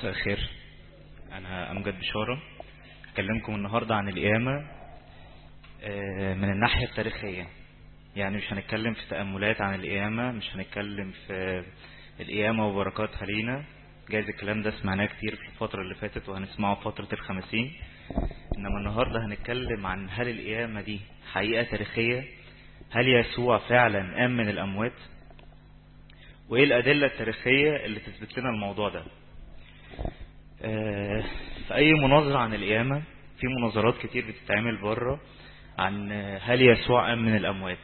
مساء الخير أنا أمجد بشارة أكلمكم النهاردة عن القيامة من الناحية التاريخية يعني مش هنتكلم في تأملات عن القيامة مش هنتكلم في القيامة وبركاتها لينا جايز الكلام ده سمعناه كتير في الفترة اللي فاتت وهنسمعه في فترة الخمسين إنما النهاردة هنتكلم عن هل القيامة دي حقيقة تاريخية هل يسوع فعلا قام من الأموات وإيه الأدلة التاريخية اللي تثبت لنا الموضوع ده في أي مناظرة عن القيامة في مناظرات كتير بتتعمل بره عن هل يسوع قام من الأموات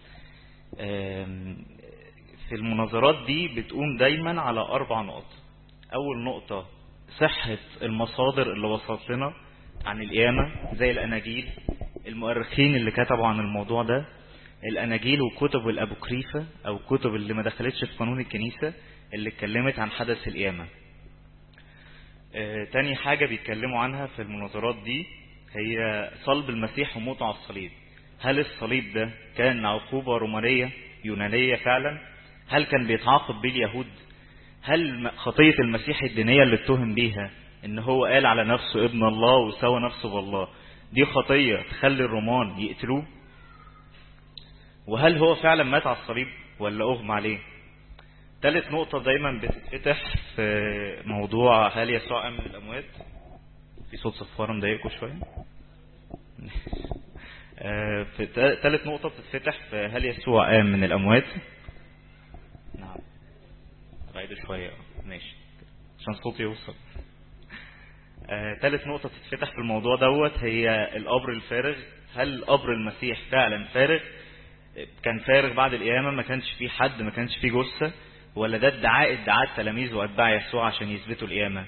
في المناظرات دي بتقوم دايما على أربع نقط أول نقطة صحة المصادر اللي وصلت لنا عن القيامة زي الأناجيل المؤرخين اللي كتبوا عن الموضوع ده الأناجيل وكتب الأبوكريفة أو كتب اللي ما دخلتش في قانون الكنيسة اللي اتكلمت عن حدث القيامة آه تاني حاجة بيتكلموا عنها في المناظرات دي هي صلب المسيح وموته على الصليب هل الصليب ده كان عقوبة رومانية يونانية فعلا هل كان بيتعاقب بيه اليهود هل خطية المسيح الدينية اللي اتهم بيها ان هو قال على نفسه ابن الله وسوى نفسه بالله دي خطية تخلي الرومان يقتلوه وهل هو فعلا مات على الصليب ولا اغمى عليه ثالث نقطة دايما بتتفتح في موضوع هل يسوع قام من الأموات في صوت صفارة مضايقكم شوية في ثالث نقطة بتتفتح في هل يسوع قام من الأموات نعم بعيد شوية ماشي عشان صوتي يوصل ثالث نقطة بتتفتح في الموضوع دوت هي القبر الفارغ هل قبر المسيح فعلا فارغ كان فارغ بعد القيامة ما كانش فيه حد ما كانش فيه جثة ولا ده ادعاء ادعاء تلاميذ واتباع يسوع عشان يثبتوا القيامة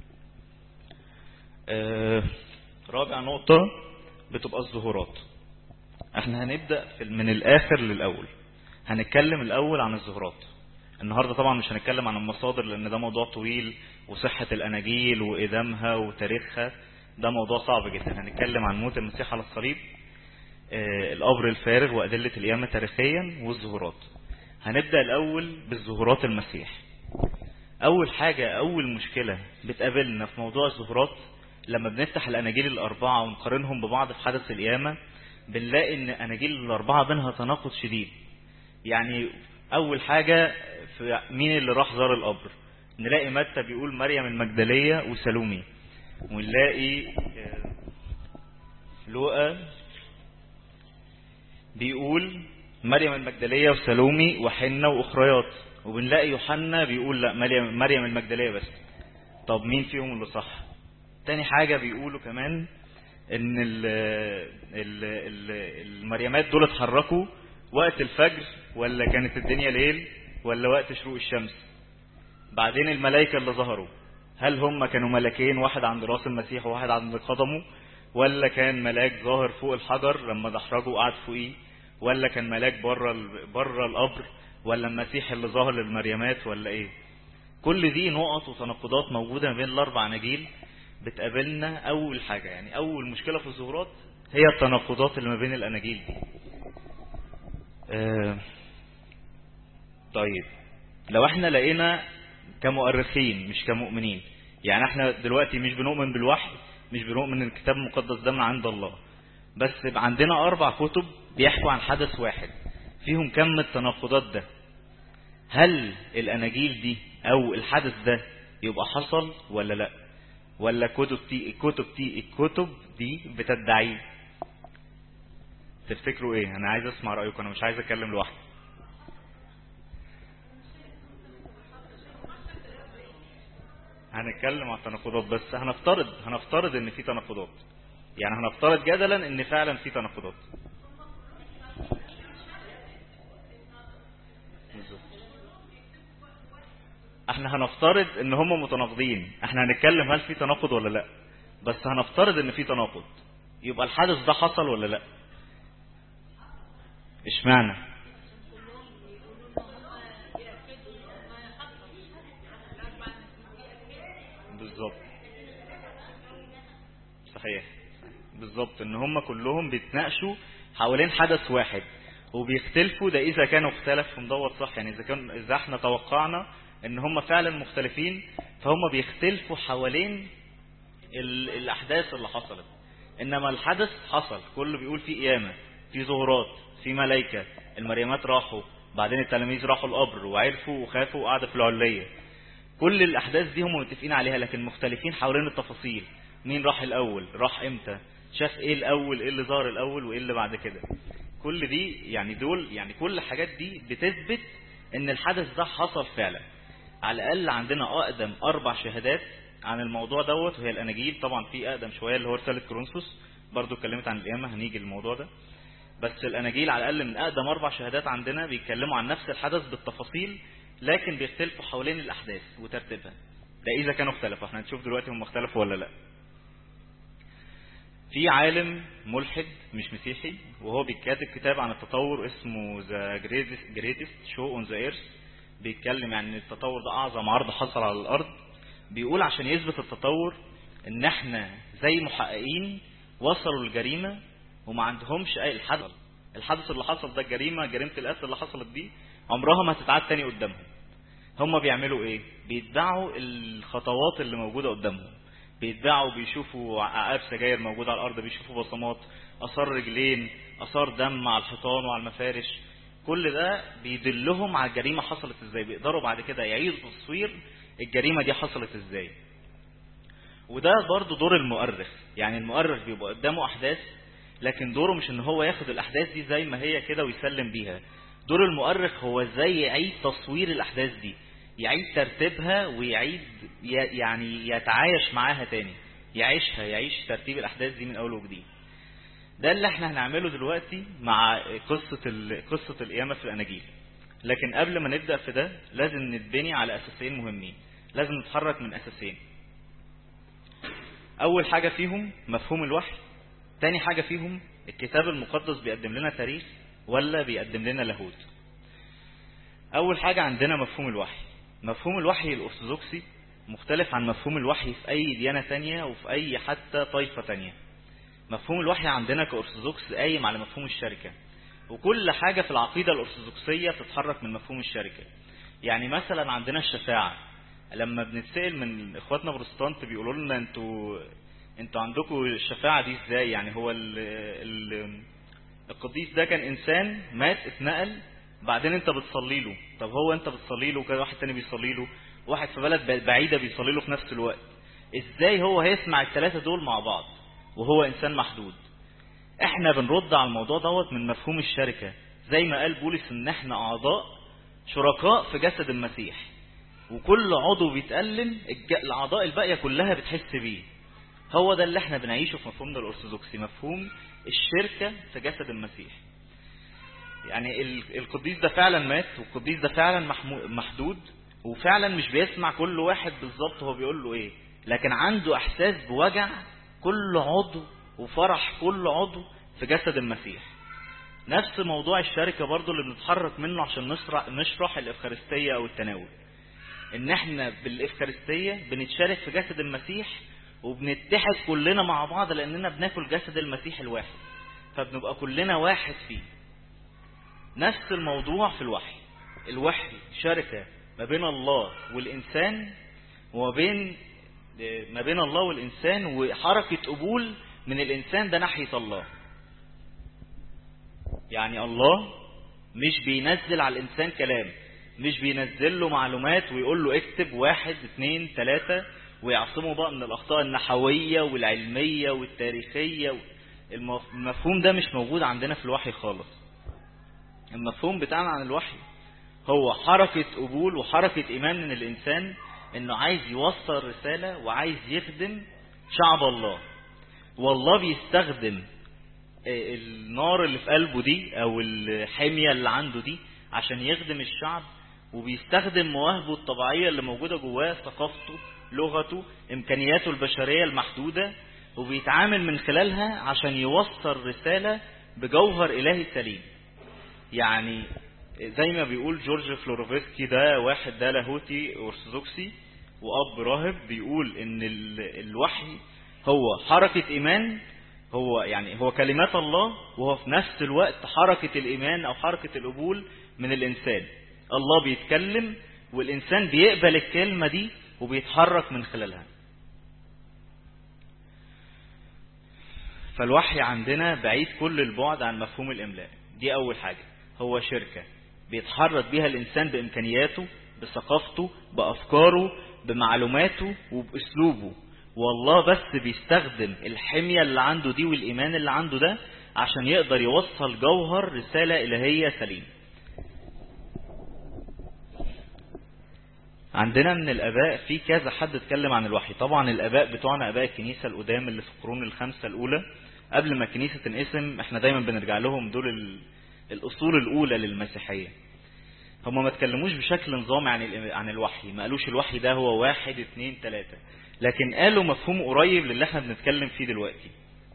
آه رابع نقطة بتبقى الظهورات احنا هنبدأ من الاخر للاول هنتكلم الاول عن الظهورات النهاردة طبعا مش هنتكلم عن المصادر لان ده موضوع طويل وصحة الاناجيل وادامها وتاريخها ده موضوع صعب جدا هنتكلم عن موت المسيح على الصليب آه القبر الفارغ وادلة القيامة تاريخيا والظهورات هنبدأ الأول بالظهورات المسيح أول حاجة أول مشكلة بتقابلنا في موضوع الظهورات لما بنفتح الأناجيل الأربعة ونقارنهم ببعض في حدث القيامة بنلاقي إن أناجيل الأربعة بينها تناقض شديد يعني أول حاجة في مين اللي راح زار القبر نلاقي متى بيقول مريم المجدلية وسلومي ونلاقي لوقا بيقول مريم المجدلية وسلومي وحنة وأخريات وبنلاقي يوحنا بيقول لا مريم, مريم المجدلية بس طب مين فيهم اللي صح تاني حاجة بيقولوا كمان ان ال ال ال المريمات دول اتحركوا وقت الفجر ولا كانت الدنيا ليل ولا وقت شروق الشمس بعدين الملائكة اللي ظهروا هل هم كانوا ملكين واحد عند راس المسيح وواحد عند قدمه ولا كان ملاك ظاهر فوق الحجر لما دحرجه وقعد فوقيه ولا كان ملاك بره بره القبر ولا المسيح اللي ظهر للمريمات ولا ايه كل دي نقط وتناقضات موجودة ما بين الاربع اناجيل بتقابلنا اول حاجة يعني اول مشكلة في الظهورات هي التناقضات اللي ما بين الاناجيل دي آه طيب لو احنا لقينا كمؤرخين مش كمؤمنين يعني احنا دلوقتي مش بنؤمن بالوحي مش بنؤمن ان الكتاب المقدس ده من عند الله بس يبقى عندنا اربع كتب بيحكوا عن حدث واحد فيهم كم التناقضات ده هل الاناجيل دي او الحدث ده يبقى حصل ولا لا ولا كتب دي الكتب دي الكتب دي بتدعيه تفتكروا ايه انا عايز اسمع رايكم انا مش عايز اتكلم لوحدي هنتكلم عن التناقضات بس هنفترض هنفترض ان في تناقضات يعني هنفترض جدلا ان فعلا في تناقضات احنا هنفترض ان هم متناقضين احنا هنتكلم هل في تناقض ولا لا بس هنفترض ان في تناقض يبقى الحدث ده حصل ولا لا اشمعنى بالظبط صحيح بالظبط ان هم كلهم بيتناقشوا حوالين حدث واحد وبيختلفوا ده اذا كانوا اختلف في مدور صح يعني اذا كان اذا احنا توقعنا ان هم فعلا مختلفين فهم بيختلفوا حوالين الاحداث اللي حصلت انما الحدث حصل كله بيقول في قيامة في ظهورات في ملائكة المريمات راحوا بعدين التلاميذ راحوا القبر وعرفوا وخافوا وقعدوا في العلية كل الاحداث دي هم متفقين عليها لكن مختلفين حوالين التفاصيل مين راح الاول راح امتى شاف ايه الاول ايه اللي ظهر الاول وايه اللي بعد كده كل دي يعني دول يعني كل الحاجات دي بتثبت ان الحدث ده حصل فعلا على الاقل عندنا اقدم اربع شهادات عن الموضوع دوت وهي الاناجيل طبعا في اقدم شويه اللي هو رساله كورنثوس برضو اتكلمت عن القيامه هنيجي للموضوع ده بس الاناجيل على الاقل من اقدم اربع شهادات عندنا بيتكلموا عن نفس الحدث بالتفاصيل لكن بيختلفوا حوالين الاحداث وترتيبها ده اذا كانوا اختلفوا احنا هنشوف دلوقتي هم اختلفوا ولا لا في عالم ملحد مش مسيحي وهو بيكاتب كتاب عن التطور اسمه ذا greatest show on the earth بيتكلم يعني ان التطور ده اعظم عرض حصل على الارض بيقول عشان يثبت التطور ان احنا زي محققين وصلوا الجريمة وما عندهمش اي الحدث الحدث اللي حصل ده الجريمة جريمة القتل اللي حصلت دي عمرها ما هتتعاد تاني قدامهم هم بيعملوا ايه بيتبعوا الخطوات اللي موجودة قدامهم بيتباعوا بيشوفوا عقاب سجاير موجودة على الأرض بيشوفوا بصمات أثار رجلين أثار دم على الحيطان وعلى المفارش كل ده بيدلهم على الجريمة حصلت ازاي بيقدروا بعد كده يعيدوا تصوير الجريمة دي حصلت ازاي وده برضو دور المؤرخ يعني المؤرخ بيبقى قدامه أحداث لكن دوره مش ان هو ياخد الأحداث دي زي ما هي كده ويسلم بيها دور المؤرخ هو ازاي يعيد تصوير الأحداث دي يعيد ترتيبها ويعيد يعني يتعايش معاها تاني يعيشها يعيش ترتيب الأحداث دي من أول وجديد ده اللي احنا هنعمله دلوقتي مع قصة قصة القيامة في الأناجيل لكن قبل ما نبدأ في ده لازم نتبني على أساسين مهمين لازم نتحرك من أساسين أول حاجة فيهم مفهوم الوحي تاني حاجة فيهم الكتاب المقدس بيقدم لنا تاريخ ولا بيقدم لنا لاهوت أول حاجة عندنا مفهوم الوحي مفهوم الوحي الأرثوذكسي مختلف عن مفهوم الوحي في أي ديانة تانية وفي أي حتى طائفة تانية مفهوم الوحي عندنا كأرثوذكس قايم على مفهوم الشركة وكل حاجة في العقيدة الأرثوذكسية بتتحرك من مفهوم الشركة يعني مثلا عندنا الشفاعة لما بنتسأل من اخواتنا بروتستانت بيقولوا لنا انتوا انتوا عندكم الشفاعة دي ازاي يعني هو ال ال القديس ده كان انسان مات اتنقل بعدين انت بتصلي له طب هو انت بتصلي له وكده واحد تاني بيصلي له واحد في بلد بعيدة بيصلي له في نفس الوقت ازاي هو هيسمع الثلاثة دول مع بعض وهو انسان محدود احنا بنرد على الموضوع دوت من مفهوم الشركة زي ما قال بولس ان احنا اعضاء شركاء في جسد المسيح وكل عضو بيتألم الاعضاء الباقية كلها بتحس بيه هو ده اللي احنا بنعيشه في مفهومنا الارثوذكسي مفهوم الشركة في جسد المسيح يعني القديس ده فعلا مات والقديس ده فعلا محدود وفعلا مش بيسمع كل واحد بالظبط هو بيقول له ايه لكن عنده احساس بوجع كل عضو وفرح كل عضو في جسد المسيح نفس موضوع الشركة برضو اللي بنتحرك منه عشان نشرح, نشرح الإفخارستية أو التناول إن إحنا بالإفخارستية بنتشارك في جسد المسيح وبنتحد كلنا مع بعض لأننا بناكل جسد المسيح الواحد فبنبقى كلنا واحد فيه نفس الموضوع في الوحي الوحي شركة ما بين الله والإنسان وما بين ما بين الله والإنسان وحركة قبول من الإنسان ده ناحية الله يعني الله مش بينزل على الإنسان كلام مش بينزل له معلومات ويقول له اكتب واحد اثنين ثلاثة ويعصمه بقى من الأخطاء النحوية والعلمية والتاريخية المفهوم ده مش موجود عندنا في الوحي خالص المفهوم بتاعنا عن الوحي هو حركة قبول وحركة إيمان من الإنسان إنه عايز يوصل رسالة وعايز يخدم شعب الله والله بيستخدم النار اللي في قلبه دي أو الحمية اللي عنده دي عشان يخدم الشعب وبيستخدم مواهبه الطبيعية اللي موجودة جواه ثقافته لغته إمكانياته البشرية المحدودة وبيتعامل من خلالها عشان يوصل رسالة بجوهر إلهي سليم يعني زي ما بيقول جورج فلوروفسكي ده واحد ده لاهوتي أرثوذكسي وأب راهب بيقول إن الوحي هو حركة إيمان هو يعني هو كلمات الله وهو في نفس الوقت حركة الإيمان أو حركة القبول من الإنسان الله بيتكلم والإنسان بيقبل الكلمة دي وبيتحرك من خلالها فالوحي عندنا بعيد كل البعد عن مفهوم الإملاء دي أول حاجة هو شركة بيتحرك بيها الإنسان بإمكانياته بثقافته بأفكاره بمعلوماته وبأسلوبه والله بس بيستخدم الحمية اللي عنده دي والإيمان اللي عنده ده عشان يقدر يوصل جوهر رسالة إلهية سليم عندنا من الآباء في كذا حد اتكلم عن الوحي طبعا الآباء بتوعنا آباء الكنيسة القدام اللي في القرون الخمسة الأولى قبل ما الكنيسة تنقسم احنا دايما بنرجع لهم دول ال... الأصول الأولى للمسيحية هم ما تكلموش بشكل نظامي عن ال... عن الوحي ما قالوش الوحي ده هو واحد اتنين تلاتة لكن قالوا مفهوم قريب للي احنا بنتكلم فيه دلوقتي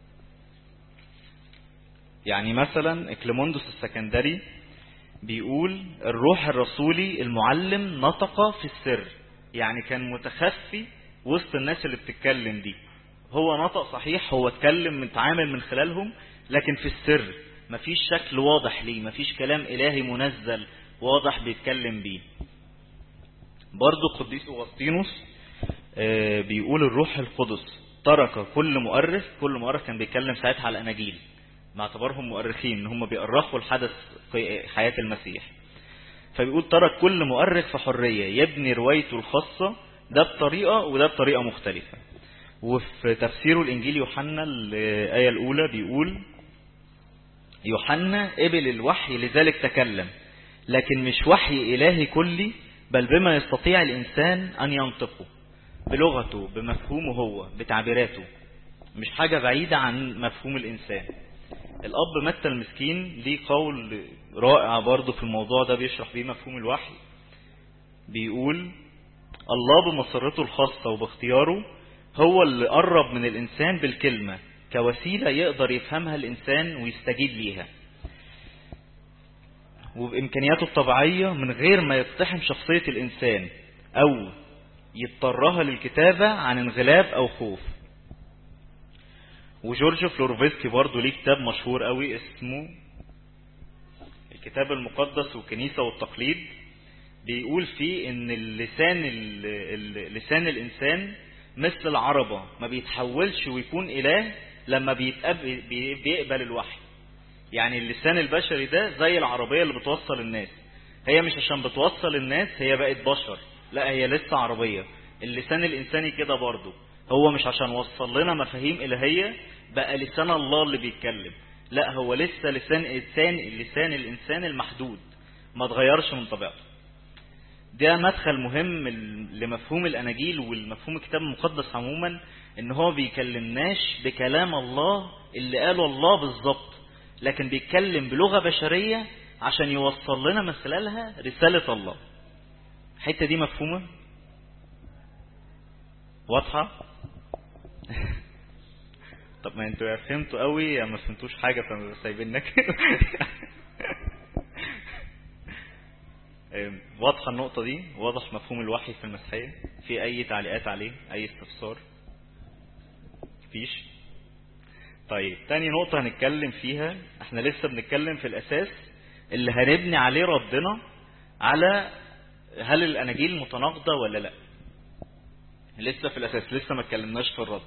يعني مثلا اكليموندوس السكندري بيقول الروح الرسولي المعلم نطق في السر يعني كان متخفي وسط الناس اللي بتتكلم دي هو نطق صحيح هو اتكلم متعامل من خلالهم لكن في السر مفيش شكل واضح ليه مفيش كلام إلهي منزل واضح بيتكلم بيه برضو قديس أغسطينوس بيقول الروح القدس ترك كل مؤرخ كل مؤرخ كان بيتكلم ساعتها على الأناجيل باعتبارهم مؤرخين ان هم بيؤرخوا الحدث في حياة المسيح فبيقول ترك كل مؤرخ في حرية يبني روايته الخاصة ده بطريقة وده بطريقة مختلفة وفي تفسيره الإنجيل يوحنا الآية الأولى بيقول يوحنا قبل الوحي لذلك تكلم لكن مش وحي إلهي كلي بل بما يستطيع الإنسان أن ينطقه بلغته بمفهومه هو بتعبيراته مش حاجة بعيدة عن مفهوم الإنسان الأب متى المسكين ليه قول رائع برضه في الموضوع ده بيشرح بيه مفهوم الوحي بيقول الله بمسرته الخاصة وباختياره هو اللي قرب من الإنسان بالكلمة كوسيلة يقدر يفهمها الإنسان ويستجيب ليها وبإمكانياته الطبيعية من غير ما يقتحم شخصية الإنسان أو يضطرها للكتابة عن انغلاب أو خوف وجورج فلورفسكي برضه ليه كتاب مشهور قوي اسمه الكتاب المقدس والكنيسة والتقليد بيقول فيه ان اللسان لسان الانسان مثل العربة ما بيتحولش ويكون اله لما بيقبل الوحي يعني اللسان البشري ده زي العربية اللي بتوصل الناس هي مش عشان بتوصل الناس هي بقت بشر لا هي لسه عربية اللسان الانساني كده برضه هو مش عشان وصل لنا مفاهيم إلهية بقى لسان الله اللي بيتكلم لا هو لسه لسان إنسان لسان الإنسان المحدود ما تغيرش من طبيعته ده مدخل مهم لمفهوم الأناجيل والمفهوم الكتاب المقدس عموما ان هو بيكلمناش بكلام الله اللي قاله الله بالظبط لكن بيتكلم بلغة بشرية عشان يوصل لنا من خلالها رسالة الله الحتة دي مفهومة واضحة طب ما انتوا يا فهمتوا قوي يا ما فهمتوش حاجة فسايبيننا كده واضحة النقطة دي واضح مفهوم الوحي في المسيحية في اي تعليقات عليه اي استفسار مفيش طيب تاني نقطة هنتكلم فيها احنا لسه بنتكلم في الاساس اللي هنبني عليه ردنا على هل الاناجيل متناقضة ولا لا لسه في الأساس لسه ما اتكلمناش في الرد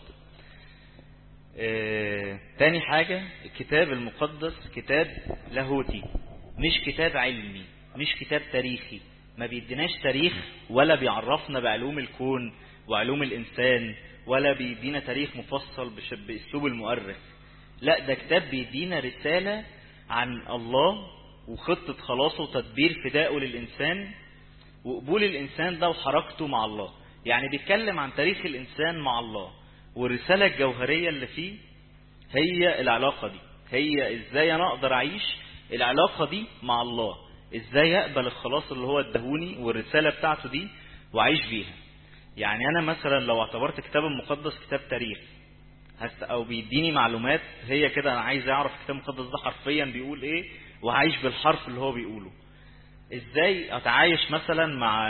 اه تاني حاجة الكتاب المقدس كتاب لاهوتي مش كتاب علمي مش كتاب تاريخي ما بيديناش تاريخ ولا بيعرفنا بعلوم الكون وعلوم الإنسان ولا بيدينا تاريخ مفصل بأسلوب المؤرخ لا ده كتاب بيدينا رسالة عن الله وخطة خلاصه وتدبير فدائه للإنسان وقبول الإنسان ده وحركته مع الله يعني بيتكلم عن تاريخ الإنسان مع الله والرسالة الجوهرية اللي فيه هي العلاقة دي هي ازاي انا اقدر اعيش العلاقة دي مع الله ازاي اقبل الخلاص اللي هو ادهوني والرسالة بتاعته دي واعيش بيها يعني انا مثلا لو اعتبرت كتاب المقدس كتاب تاريخ او بيديني معلومات هي كده انا عايز اعرف الكتاب المقدس ده حرفيا بيقول ايه وهعيش بالحرف اللي هو بيقوله ازاي اتعايش مثلا مع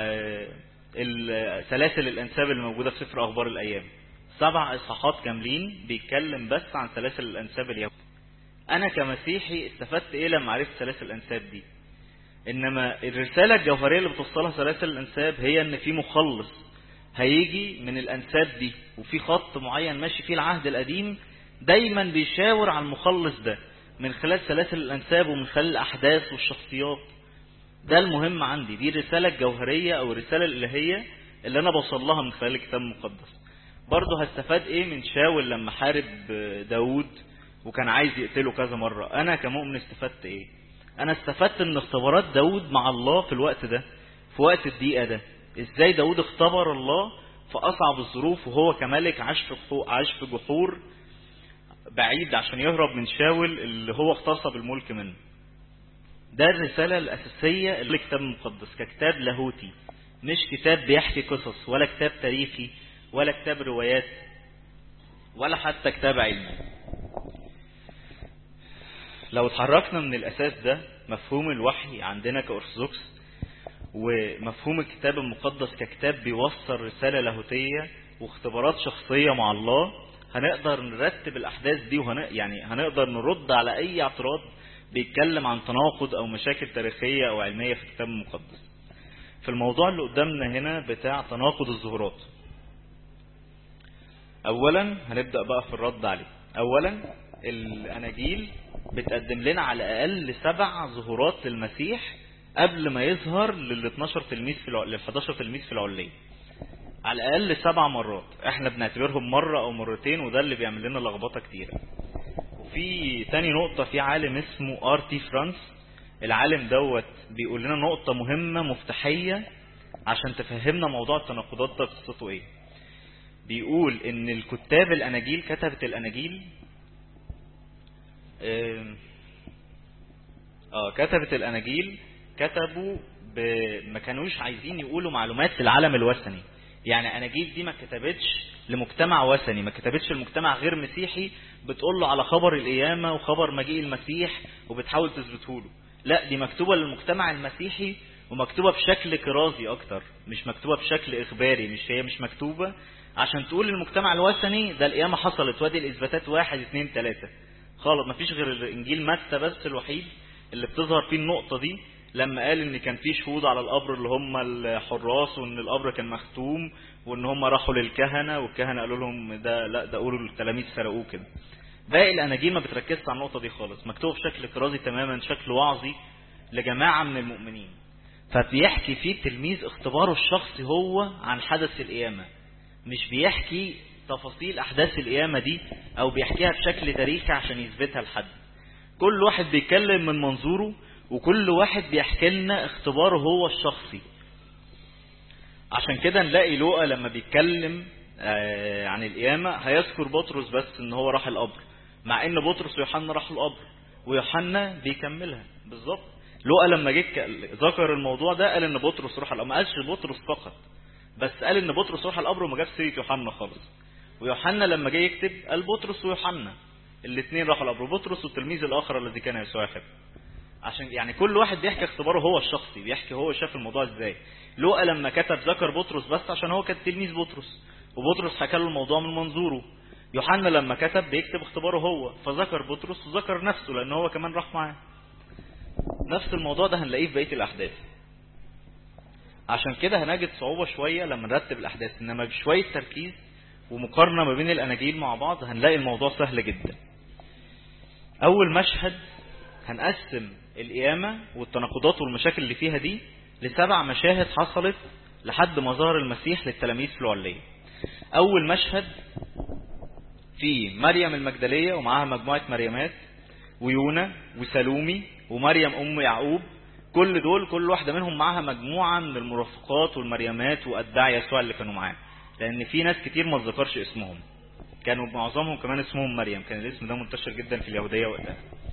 سلاسل الانساب اللي موجودة في سفر اخبار الايام سبع اصحاحات كاملين بيتكلم بس عن سلاسل الانساب اليهود انا كمسيحي استفدت ايه لما عرفت سلاسل الانساب دي انما الرسالة الجوهرية اللي بتوصلها سلاسل الانساب هي ان في مخلص هيجي من الانساب دي وفي خط معين ماشي فيه العهد القديم دايما بيشاور على المخلص ده من خلال سلاسل الانساب ومن خلال الاحداث والشخصيات ده المهم عندي دي الرسالة الجوهرية او الرسالة الالهية اللي انا بوصل لها من خلال الكتاب المقدس برضه هستفاد ايه من شاول لما حارب داود وكان عايز يقتله كذا مرة انا كمؤمن استفدت ايه انا استفدت ان اختبارات داود مع الله في الوقت ده في وقت الدقيقة ده ازاي داود اختبر الله في اصعب الظروف وهو كملك عاش في عاش في جحور بعيد عشان يهرب من شاول اللي هو اغتصب الملك منه ده الرسالة الأساسية اللي الكتاب المقدس ككتاب لاهوتي مش كتاب بيحكي قصص ولا كتاب تاريخي ولا كتاب روايات ولا حتى كتاب علمي لو اتحركنا من الأساس ده مفهوم الوحي عندنا كأرثوذكس ومفهوم الكتاب المقدس ككتاب بيوصل رسالة لاهوتية واختبارات شخصية مع الله هنقدر نرتب الأحداث دي وهن يعني هنقدر نرد على أي اعتراض بيتكلم عن تناقض أو مشاكل تاريخية أو علمية في الكتاب المقدس في الموضوع اللي قدامنا هنا بتاع تناقض الظهورات أولا هنبدأ بقى في الرد عليه أولا الأناجيل بتقدم لنا على الأقل سبع ظهورات للمسيح قبل ما يظهر لل 12 تلميذ في لل 11 تلميذ في العلية على الأقل سبع مرات احنا بنعتبرهم مرة أو مرتين وده اللي بيعمل لنا لخبطة كتيرة وفي تاني نقطة في عالم اسمه ار تي فرانس العالم دوت بيقول لنا نقطة مهمة مفتاحية عشان تفهمنا موضوع التناقضات ده قصته ايه بيقول ان الكتاب الاناجيل كتبت الاناجيل اه كتبت الاناجيل كتبوا ب... ما كانوش عايزين يقولوا معلومات للعالم الوثني يعني اناجيل دي ما كتبتش لمجتمع وثني ما كتبتش لمجتمع غير مسيحي بتقول له على خبر القيامة وخبر مجيء المسيح وبتحاول تثبته له لا دي مكتوبة للمجتمع المسيحي ومكتوبة بشكل كرازي اكتر مش مكتوبة بشكل اخباري مش هي مش مكتوبة عشان تقول للمجتمع الوثني ده القيامة حصلت وادي الاثباتات واحد اثنين ثلاثة خالص مفيش غير انجيل متى بس الوحيد اللي بتظهر فيه النقطة دي لما قال ان كان في شهود على القبر اللي هم الحراس وان القبر كان مختوم وان هم راحوا للكهنة والكهنة قالوا لهم ده لا ده قولوا للتلاميذ سرقوه كده باقي الاناجيل ما بتركزش على النقطة دي خالص مكتوب بشكل كرازي تماما شكل وعظي لجماعة من المؤمنين فبيحكي فيه التلميذ اختباره الشخصي هو عن حدث القيامة مش بيحكي تفاصيل احداث القيامة دي او بيحكيها بشكل تاريخي عشان يثبتها لحد كل واحد بيتكلم من منظوره وكل واحد بيحكي لنا اختباره هو الشخصي عشان كده نلاقي لوقا لما بيتكلم عن القيامة هيذكر بطرس بس ان هو راح القبر مع ان بطرس ويوحنا راحوا القبر ويوحنا بيكملها بالظبط لوقا لما جه ذكر الموضوع ده قال ان بطرس راح القبر ما قالش بطرس فقط بس قال ان بطرس راح القبر وما جابش سيره يوحنا خالص ويوحنا لما جه يكتب قال بطرس ويوحنا الاثنين راحوا القبر بطرس والتلميذ الاخر الذي كان يسوع يحب عشان يعني كل واحد بيحكي اختباره هو الشخصي بيحكي هو شاف الموضوع ازاي لوقا لما كتب ذكر بطرس بس عشان هو كان تلميذ بطرس وبطرس حكى له الموضوع من منظوره يوحنا لما كتب بيكتب اختباره هو فذكر بطرس وذكر نفسه لان هو كمان راح معاه نفس الموضوع ده هنلاقيه في بقيه الاحداث عشان كده هنجد صعوبة شوية لما نرتب الأحداث إنما بشوية تركيز ومقارنة ما بين الأناجيل مع بعض هنلاقي الموضوع سهل جدا أول مشهد هنقسم القيامة والتناقضات والمشاكل اللي فيها دي لسبع مشاهد حصلت لحد ما ظهر المسيح للتلاميذ في العلية أول مشهد في مريم المجدلية ومعاها مجموعة مريمات ويونا وسلومي ومريم أم يعقوب كل دول كل واحدة منهم معاها مجموعة من المرافقات والمريمات وأتباع يسوع اللي كانوا معاه لأن في ناس كتير ما ذكرش اسمهم كانوا معظمهم كمان اسمهم مريم كان الاسم ده منتشر جدا في اليهودية وقتها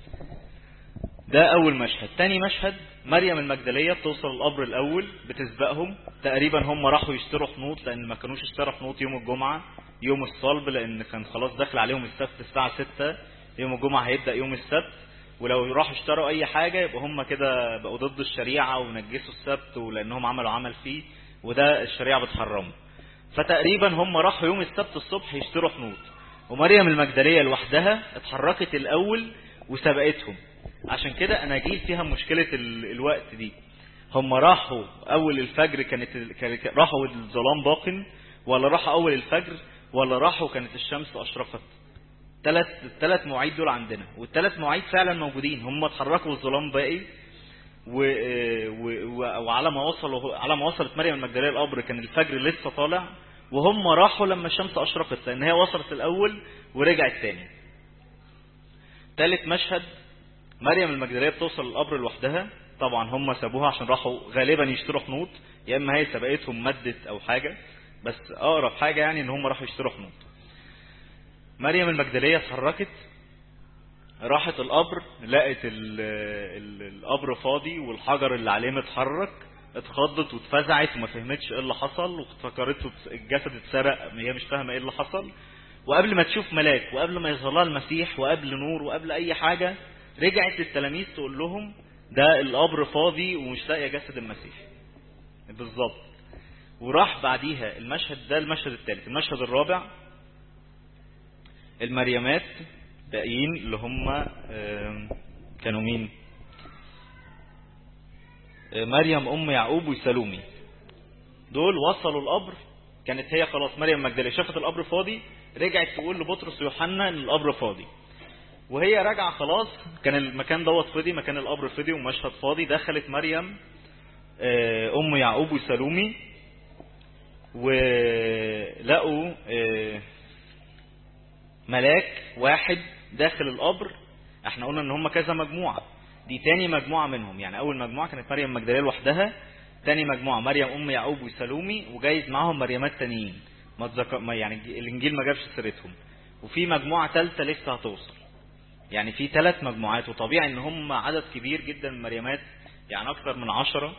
ده أول مشهد تاني مشهد مريم المجدلية بتوصل القبر الأول بتسبقهم تقريبا هم راحوا يشتروا حنوط لأن ما كانوش اشتروا حنوط يوم الجمعة يوم الصلب لأن كان خلاص داخل عليهم السبت الساعة 6 يوم الجمعة هيبدأ يوم السبت ولو راحوا اشتروا اي حاجة يبقى هم كده بقوا ضد الشريعة ونجسوا السبت ولانهم عملوا عمل فيه وده الشريعة بتحرمه فتقريبا هم راحوا يوم السبت الصبح يشتروا حنوط ومريم المجدلية لوحدها اتحركت الاول وسبقتهم عشان كده اناجيل فيها مشكلة ال- الوقت دي هم راحوا اول الفجر كانت ال- كانت- راحوا الظلام باق ولا راحوا اول الفجر ولا راحوا كانت الشمس اشرقت ثلاث الثلاث مواعيد دول عندنا والثلاث مواعيد فعلا موجودين هم اتحركوا والظلام باقي و... و... و... وعلى ما وصلوا على ما وصلت مريم المجدليه القبر كان الفجر لسه طالع وهم راحوا لما الشمس اشرقت لان هي وصلت الاول ورجعت تاني ثالث مشهد مريم المجدليه بتوصل القبر لوحدها طبعا هم سابوها عشان راحوا غالبا يشتروا حنوط يا اما هي سبقتهم مدت او حاجه بس اقرب حاجه يعني ان هم راحوا يشتروا حنوط مريم المجدليه اتحركت راحت القبر لقت ال ال القبر فاضي والحجر اللي عليه متحرك اتخضت واتفزعت وما فهمتش ايه اللي حصل وافتكرته الجسد اتسرق هي مش فاهمه ايه اللي حصل وقبل ما تشوف ملاك وقبل ما يظهر لها المسيح وقبل نور وقبل اي حاجه رجعت للتلاميذ تقول لهم ده القبر فاضي ومش لاقيه جسد المسيح بالظبط وراح بعديها المشهد ده المشهد الثالث المشهد الرابع المريمات باقيين اللي هم آم، كانوا مين آه، مريم ام يعقوب وسالومي دول وصلوا القبر كانت هي خلاص مريم مجدليه شافت القبر فاضي رجعت تقول لبطرس ويوحنا ان القبر فاضي وهي راجعه خلاص كان المكان دوت فاضي مكان القبر فاضي ومشهد فاضي دخلت مريم آه، ام يعقوب وسالومي ولقوا آه، ملاك واحد داخل القبر احنا قلنا ان هم كذا مجموعة دي تاني مجموعة منهم يعني اول مجموعة كانت مريم مجدلية لوحدها تاني مجموعة مريم ام يعقوب وسالومي وجايز معاهم مريمات تانيين ما تذكر ما يعني الانجيل ما جابش سيرتهم وفي مجموعة ثالثة لسه هتوصل يعني في ثلاث مجموعات وطبيعي ان هم عدد كبير جدا من مريمات يعني اكثر من عشرة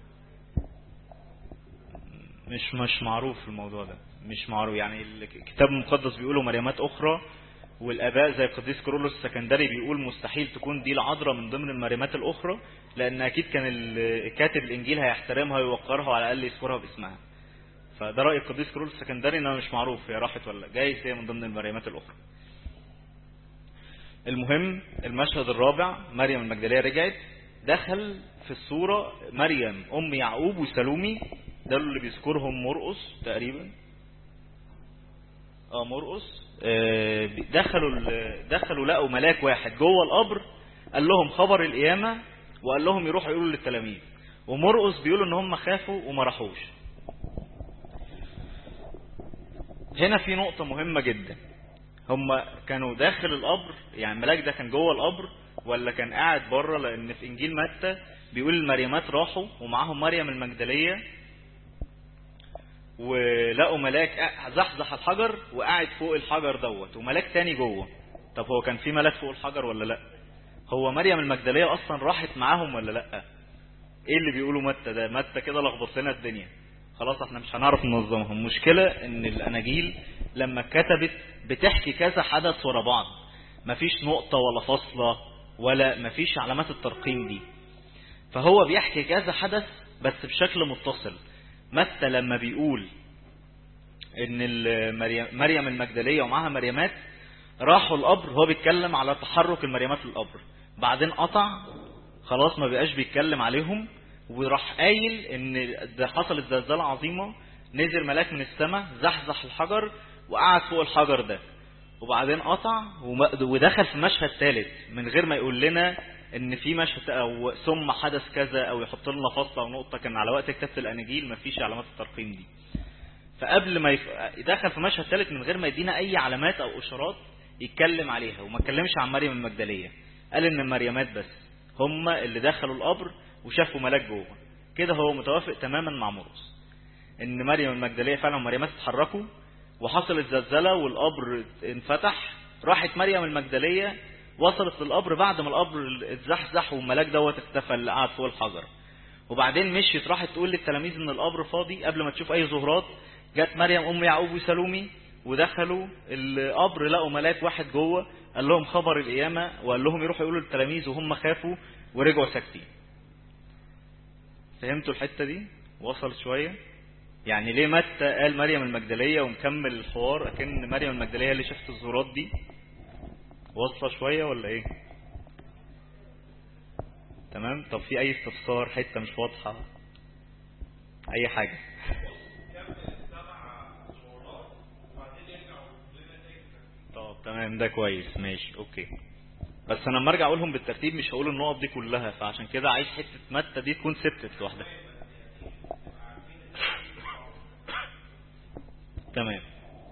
مش مش معروف الموضوع ده مش معروف يعني الكتاب المقدس بيقولوا مريمات اخرى والاباء زي القديس كرولوس السكندري بيقول مستحيل تكون دي العذراء من ضمن المريمات الاخرى لان اكيد كان ال- كاتب الانجيل هيحترمها ويوقرها وعلى الاقل يذكرها باسمها فده راي القديس كرولوس السكندري انها مش معروف هي راحت ولا جايز هي من ضمن المريمات الاخرى المهم المشهد الرابع مريم المجدليه رجعت دخل في الصوره مريم ام يعقوب وسالومي ده اللي بيذكرهم مرقس تقريبا اه مرقس آه، دخلوا ال- دخلوا لقوا ملاك واحد جوه القبر قال لهم خبر القيامه وقال لهم يروحوا يقولوا للتلاميذ ومرقس بيقولوا ان هم خافوا وما راحوش هنا في نقطة مهمة جدا هم كانوا داخل القبر يعني الملاك ده كان جوه القبر ولا كان قاعد بره لان في انجيل متى بيقول المريمات راحوا ومعاهم مريم المجدليه ولقوا ملاك قا- زحزح الحجر وقاعد فوق الحجر دوت وملاك تاني جوه طب هو كان في ملاك فوق الحجر ولا لا هو مريم المجدليه اصلا راحت معاهم ولا لا ايه اللي بيقولوا متى ده متى كده لخبط لنا الدنيا خلاص احنا مش هنعرف ننظمها المشكله ان الاناجيل لما كتبت بتحكي كذا حدث ورا بعض مفيش نقطه ولا فاصله ولا مفيش علامات الترقيم دي فهو بيحكي كذا حدث بس بشكل متصل متى لما بيقول ان ال- مريم مريم المجدليه ومعاها مريمات راحوا القبر هو بيتكلم على تحرك المريمات للقبر بعدين قطع خلاص ما بقاش بيتكلم عليهم وراح قايل ان ده حصلت زلزال عظيمه نزل ملاك من السماء زحزح الحجر وقعد فوق الحجر ده وبعدين قطع وم- ودخل في مشهد ثالث من غير ما يقول لنا ان في مشهد او ثم حدث كذا او يحط لنا فاصله او نقطه كان على وقت كتابه الاناجيل ما فيش علامات الترقيم دي فقبل ما يف... دخل في مشهد ثالث من غير ما يدينا اي علامات او اشارات يتكلم عليها وما اتكلمش عن مريم المجدليه قال ان المريمات بس هم اللي دخلوا القبر وشافوا ملاك جوه كده هو متوافق تماما مع مرقس ان مريم المجدليه فعلا ومريمات اتحركوا وحصلت زلزله والقبر انفتح راحت مريم المجدليه وصلت للقبر بعد ما القبر اتزحزح والملاك دوت اختفى اللي قعد فوق الحجر وبعدين مشيت راحت تقول للتلاميذ ان القبر فاضي قبل ما تشوف اي ظهورات جت مريم ام يعقوب وسالومي ودخلوا القبر لقوا ملاك واحد جوه قال لهم خبر القيامه وقال لهم يروحوا يقولوا للتلاميذ وهم خافوا ورجعوا ساكتين فهمتوا الحته دي وصلت شويه يعني ليه متى قال مريم المجدليه ومكمل الحوار اكن مريم المجدليه اللي شافت الظهورات دي واصله شويه ولا ايه تمام طب في اي استفسار حتة مش واضحة اي حاجة طب تمام ده كويس ماشي اوكي بس انا لما ارجع اقولهم بالترتيب مش هقول النقط دي كلها فعشان كده عايز حتة متى دي تكون ثبتت لوحدها تمام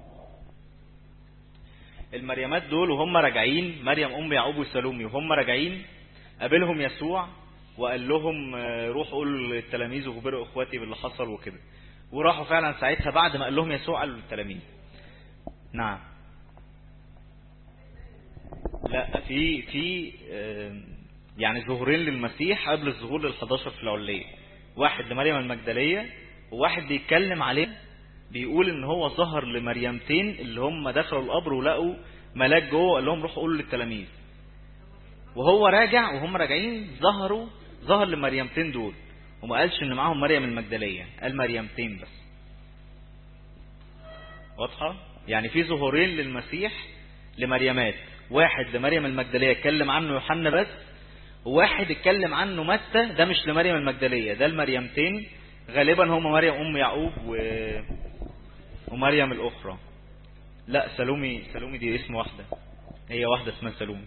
المريمات دول وهم راجعين مريم ام يعقوب وسلومي وهم راجعين قابلهم يسوع وقال لهم آه، روحوا قولوا للتلاميذ وخبروا اخواتي باللي حصل وكده وراحوا فعلا ساعتها بعد ما قال لهم يسوع قالوا للتلاميذ نعم لا في في آه، يعني ظهورين للمسيح قبل الظهور لل11 في العلية واحد لمريم المجدلية وواحد بيتكلم عليه بيقول ان هو ظهر لمريمتين اللي هم دخلوا القبر ولقوا ملاك جوه قال لهم روحوا قولوا للتلاميذ وهو راجع وهم راجعين ظهروا ظهر لمريمتين دول وما قالش ان معاهم مريم المجدلية قال مريمتين بس واضحة يعني في ظهورين للمسيح لمريمات واحد لمريم المجدلية اتكلم عنه يوحنا بس وواحد اتكلم عنه متى ده مش لمريم المجدلية ده المريمتين غالبا هم مريم ام يعقوب و... ومريم الاخرى لا سلومي سلومي دي اسم واحدة هي واحدة اسمها سلومي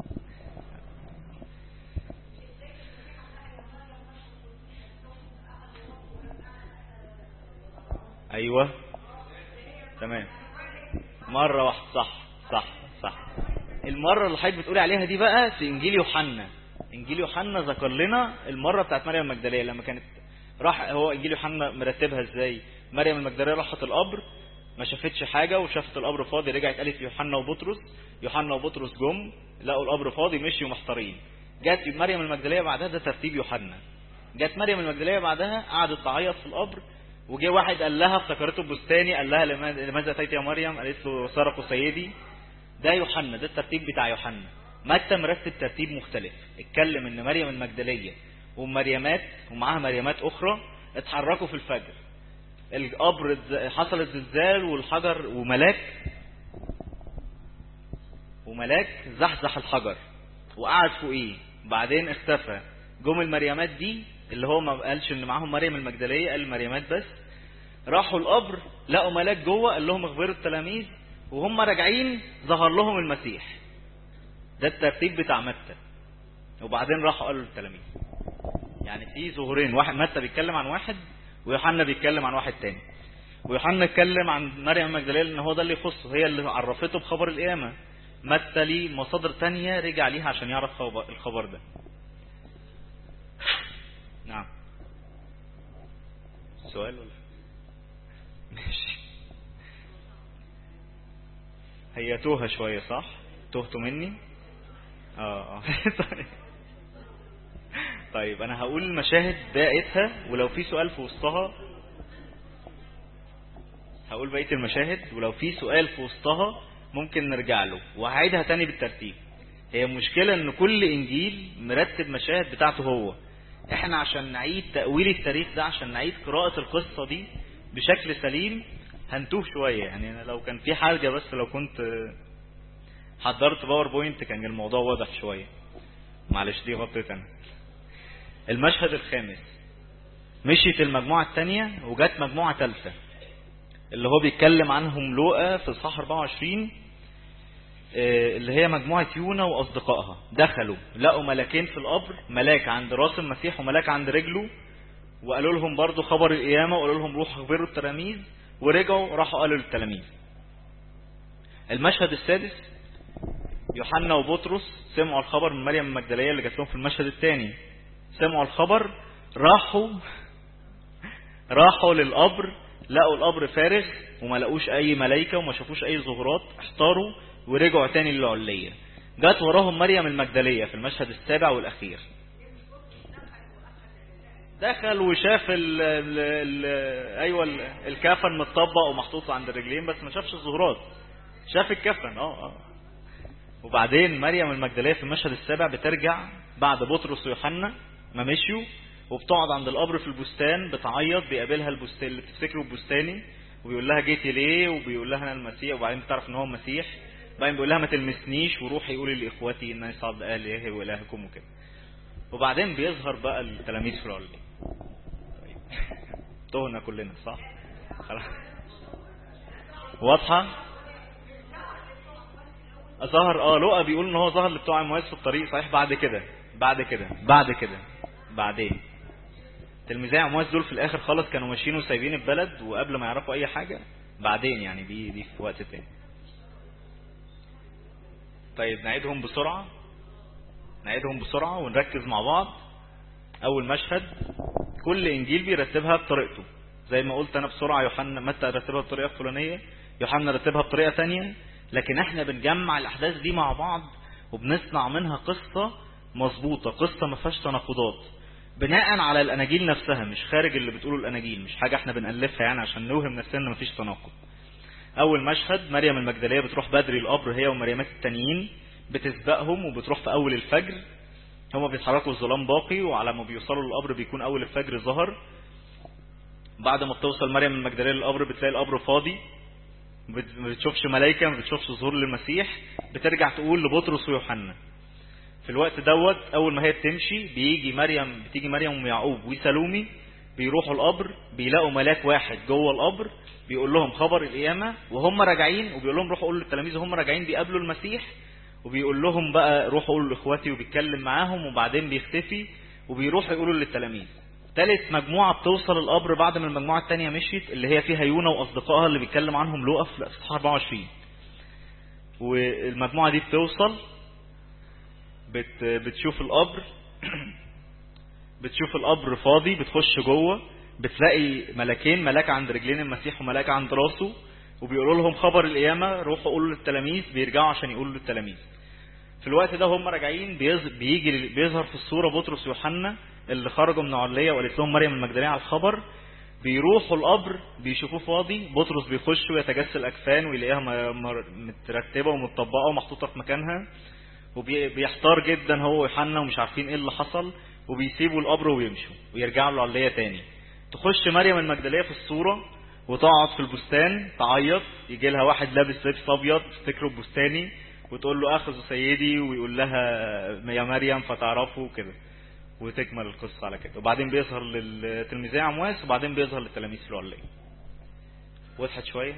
ايوه تمام مرة واحدة صح صح صح المرة اللي حضرتك بتقولي عليها دي بقى في انجيل يوحنا انجيل يوحنا ذكر لنا المرة بتاعت مريم المجدلية لما كانت راح هو انجيل يوحنا مرتبها ازاي مريم المجدلية راحت القبر ما شافتش حاجة وشافت القبر فاضي رجعت قالت يوحنا وبطرس يوحنا وبطرس جم لقوا القبر فاضي مشيوا محتارين جت مريم المجدلية بعدها ده ترتيب يوحنا جت مريم المجدلية بعدها قعدت تعيط في القبر وجه واحد قال لها افتكرته بستاني قال لها لماذا اتيت يا مريم قالت له سرقوا سيدي ده يوحنا ده الترتيب بتاع يوحنا متى مرتب ترتيب مختلف اتكلم ان مريم المجدلية ومريمات ومعاها مريمات اخرى اتحركوا في الفجر القبر حصلت زلزال والحجر وملاك وملاك زحزح الحجر وقعد فوقيه بعدين اختفى جم المريمات دي اللي هو ما قالش ان معاهم مريم المجدلية قال المريمات بس راحوا القبر لقوا ملاك جوه قال لهم اخبروا التلاميذ وهم راجعين ظهر لهم المسيح ده الترتيب بتاع متى وبعدين راحوا قالوا للتلاميذ يعني في ظهورين واحد متى بيتكلم عن واحد ويوحنا بيتكلم عن واحد تاني ويوحنا اتكلم عن مريم المجدلية لان هو ده اللي يخصه هي اللي عرفته بخبر القيامة متى ليه مصادر تانية رجع ليها عشان يعرف الخبر ده نعم سؤال ولا ماشي هي توهة شوية صح تهتوا مني اه اه طيب طيب انا هقول المشاهد بقيتها ولو في سؤال في وسطها هقول بقية المشاهد ولو في سؤال في وسطها ممكن نرجع له وهعيدها تاني بالترتيب هي مشكلة ان كل انجيل مرتب مشاهد بتاعته هو احنا عشان نعيد تأويل التاريخ ده عشان نعيد قراءة القصة دي بشكل سليم هنتوه شوية يعني أنا لو كان في حاجة بس لو كنت حضرت باوربوينت كان الموضوع واضح شوية معلش دي غلطتي انا المشهد الخامس مشيت المجموعة الثانية وجت مجموعة ثالثة اللي هو بيتكلم عنهم لوقا في الصح 24 اللي هي مجموعة يونا وأصدقائها دخلوا لقوا ملاكين في القبر ملاك عند راس المسيح وملاك عند رجله وقالوا لهم برضو خبر القيامة وقالوا لهم روحوا اخبروا التلاميذ ورجعوا راحوا قالوا للتلاميذ المشهد السادس يوحنا وبطرس سمعوا الخبر من مريم المجدلية اللي جات لهم في المشهد الثاني سمعوا الخبر راحوا راحوا للقبر لقوا القبر فارغ وما لقوش اي ملائكة وما شافوش اي ظهورات احتاروا ورجعوا تاني للعلية جات وراهم مريم المجدلية في المشهد السابع والاخير دخل وشاف ال ال ال ايوه الكفن متطبق ومحطوط عند الرجلين بس ما شافش الظهورات شاف الكفن اه اه وبعدين مريم المجدلية في المشهد السابع بترجع بعد بطرس ويوحنا ما مشيوا وبتقعد عند القبر في البستان بتعيط بيقابلها البستان اللي بتفتكره البستاني وبيقول لها جيتي ليه وبيقول لها انا المسيح وبعدين بتعرف ان هو المسيح بعدين بيقول لها ما تلمسنيش وروحي قولي لاخواتي ان انا صعد اله والهكم وكده وبعدين بيظهر بقى التلاميذ في العلية طيب تهنا كلنا صح خلاص واضحة ظهر اه لقى بيقول ان هو ظهر لبتوع عمواس في الطريق صحيح بعد كده بعد كده بعد كده بعدين تلميذي عمواس دول في الاخر خالص كانوا ماشيين وسايبين البلد وقبل ما يعرفوا اي حاجة بعدين يعني دي دي في وقت تاني طيب نعيدهم بسرعة نعيدهم بسرعة ونركز مع بعض اول مشهد كل انجيل بيرتبها بطريقته زي ما قلت انا بسرعة يوحنا متى رتبها بطريقة فلانية يوحنا رتبها بطريقة تانية لكن احنا بنجمع الاحداث دي مع بعض وبنصنع منها قصة مظبوطة قصة ما فيهاش تناقضات بناء على الاناجيل نفسها مش خارج اللي بتقوله الاناجيل مش حاجة احنا بنألفها يعني عشان نوهم نفسنا ان مفيش تناقض اول مشهد مريم المجدلية بتروح بدري القبر هي ومريمات التانيين بتسبقهم وبتروح في اول الفجر هما بيتحركوا الظلام باقي وعلى ما بيوصلوا للقبر بيكون اول الفجر ظهر بعد ما بتوصل مريم المجدلية للقبر بتلاقي القبر فاضي ما بتشوفش ملائكة ما بتشوفش ظهور للمسيح بترجع تقول لبطرس ويوحنا في الوقت دوت اول ما هي بتمشي بيجي مريم بتيجي مريم ويعقوب وسلومي بيروحوا القبر بيلاقوا ملاك واحد جوه القبر بيقول لهم خبر القيامة وهم راجعين وبيقول لهم روحوا قولوا للتلاميذ وهم راجعين بيقابلوا المسيح وبيقول لهم بقى روحوا قولوا لاخواتي وبيتكلم معاهم وبعدين بيختفي وبيروحوا يقولوا للتلاميذ ثالث مجموعة بتوصل القبر بعد ما المجموعة الثانية مشيت اللي هي فيها يونا وأصدقائها اللي بيتكلم عنهم لوقا في اصحاح 24 والمجموعة دي بتوصل بت بتشوف القبر بتشوف القبر فاضي بتخش جوه بتلاقي ملاكين ملاك عند رجلين المسيح وملاك عند راسه وبيقولوا لهم خبر القيامة روحوا قولوا للتلاميذ بيرجعوا عشان يقولوا للتلاميذ في الوقت ده هم راجعين بيجي بيظهر في الصورة بطرس ويوحنا اللي خرجوا من علية وقالت لهم مريم المجدلية على الخبر بيروحوا القبر بيشوفوه فاضي بطرس بيخش ويتجسل اكفان ويلاقيها مترتبة ومتطبقة ومحطوطة في مكانها وبيحتار جدا هو ويوحنا ومش عارفين ايه اللي حصل وبيسيبوا القبر ويمشوا ويرجعوا للعلية تاني تخش مريم المجدلية في الصورة وتقعد في البستان تعيط يجي لها واحد لابس لبس ابيض تفتكره بستاني وتقول له اخذ سيدي ويقول لها يا مريم فتعرفه كده وتكمل القصة على كده وبعدين بيظهر للتلميذي عمواس وبعدين بيظهر للتلاميذ في العلية وضحت شوية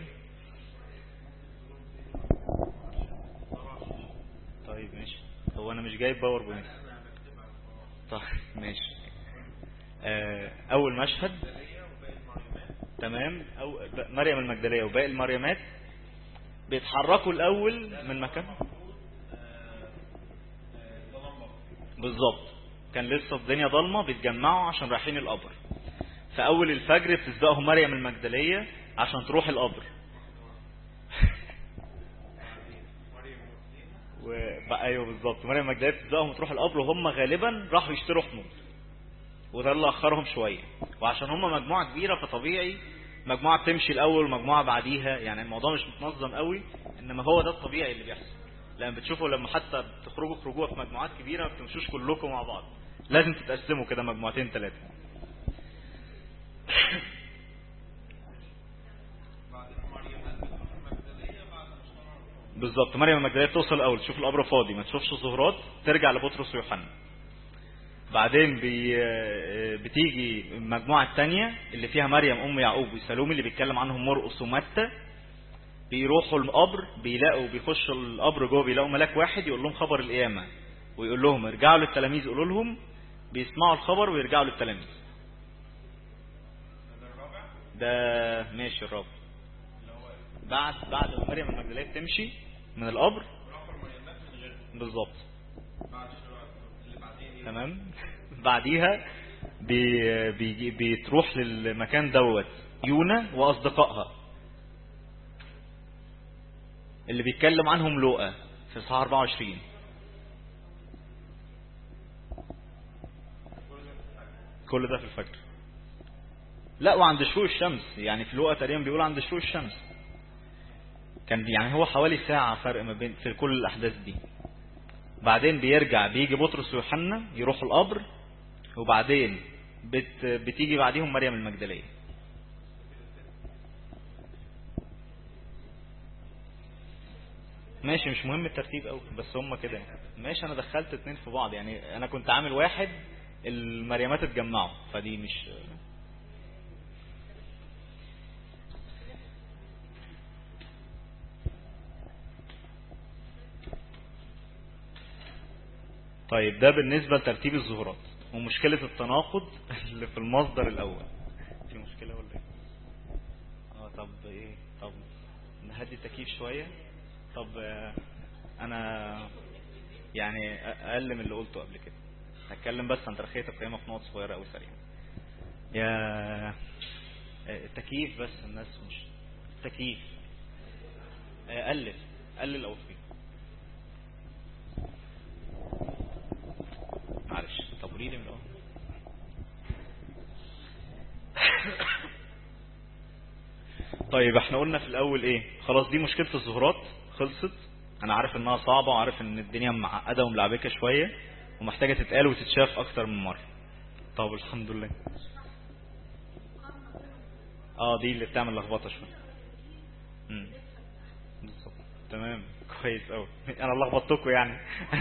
طيب ماشي هو انا مش جايب باور بوينت طيب ماشي اول مشهد تمام أو مريم المجدلية وباقي المريمات بيتحركوا الاول من مكان بالظبط كان لسه الدنيا ضلمة بيتجمعوا عشان رايحين القبر في اول الفجر بتسبقهم مريم المجدلية عشان تروح القبر وبقى ايوه بالظبط مريم المجدلية بتسبقهم وتروح القبر وهم غالبا راحوا يشتروا حمول وده اللي اخرهم شوية وعشان هم مجموعة كبيرة فطبيعي مجموعة بتمشي الاول ومجموعة بعديها يعني الموضوع مش متنظم قوي انما هو ده الطبيعي اللي بيحصل لما بتشوفوا لما حتى بتخرجوا خروجوها في مجموعات كبيرة ما بتمشوش كلكم مع بعض لازم تتقسموا كده مجموعتين ثلاثة بالظبط مريم المجدلية توصل الاول تشوف القبر فاضي ما تشوفش ظهورات ترجع لبطرس ويوحنا بعدين بي بتيجي المجموعة الثانية اللي فيها مريم ام يعقوب وسالومي اللي بيتكلم عنهم مرقس ومتى بيروحوا القبر بيلاقوا بيخشوا القبر جوه بيلاقوا ملاك واحد يقول لهم خبر القيامة ويقول لهم ارجعوا للتلاميذ يقولوا لهم بيسمعوا الخبر ويرجعوا للتلاميذ ده ماشي الرابع بعد بعد ما مريم المجدلية تمشي من القبر بالظبط تمام بعديها بي بي بتروح للمكان دوت يونا واصدقائها اللي بيتكلم عنهم لوقا في اصحاح 24 كل ده في الفجر لا وعند شروق الشمس يعني في لوقا تقريبا بيقول عند شروق الشمس كان يعني هو حوالي ساعة فرق ما بين في كل الأحداث دي بعدين بيرجع بيجي بطرس ويوحنا يروحوا القبر وبعدين بت بتيجي بعديهم مريم المجدلية ماشي مش مهم الترتيب قوي بس هم كده ماشي انا دخلت اتنين في بعض يعني انا كنت عامل واحد المريمات اتجمعوا فدي مش طيب ده بالنسبة لترتيب الظهورات ومشكلة التناقض اللي في المصدر الأول في مشكلة ولا ايه؟ اه طب ايه طب نهدي التكييف شوية طب آه، انا يعني اقل من اللي قلته قبل كده هتكلم بس عن ترخية القيامة في نقط صغيرة أوي سريعة يا التكييف بس الناس مش التكييف قلل قلل أو فيه معلش طب قولي لي من الأول طيب احنا قلنا في الأول ايه خلاص دي مشكلة الظهورات خلصت انا عارف انها صعبة وعارف ان الدنيا معقدة وملعبكة شوية ومحتاجة تتقال وتتشاف اكتر من مرة طب الحمد لله اه دي اللي بتعمل لخبطة شوية امم بالظبط تمام كويس قوي انا لخبطتكم يعني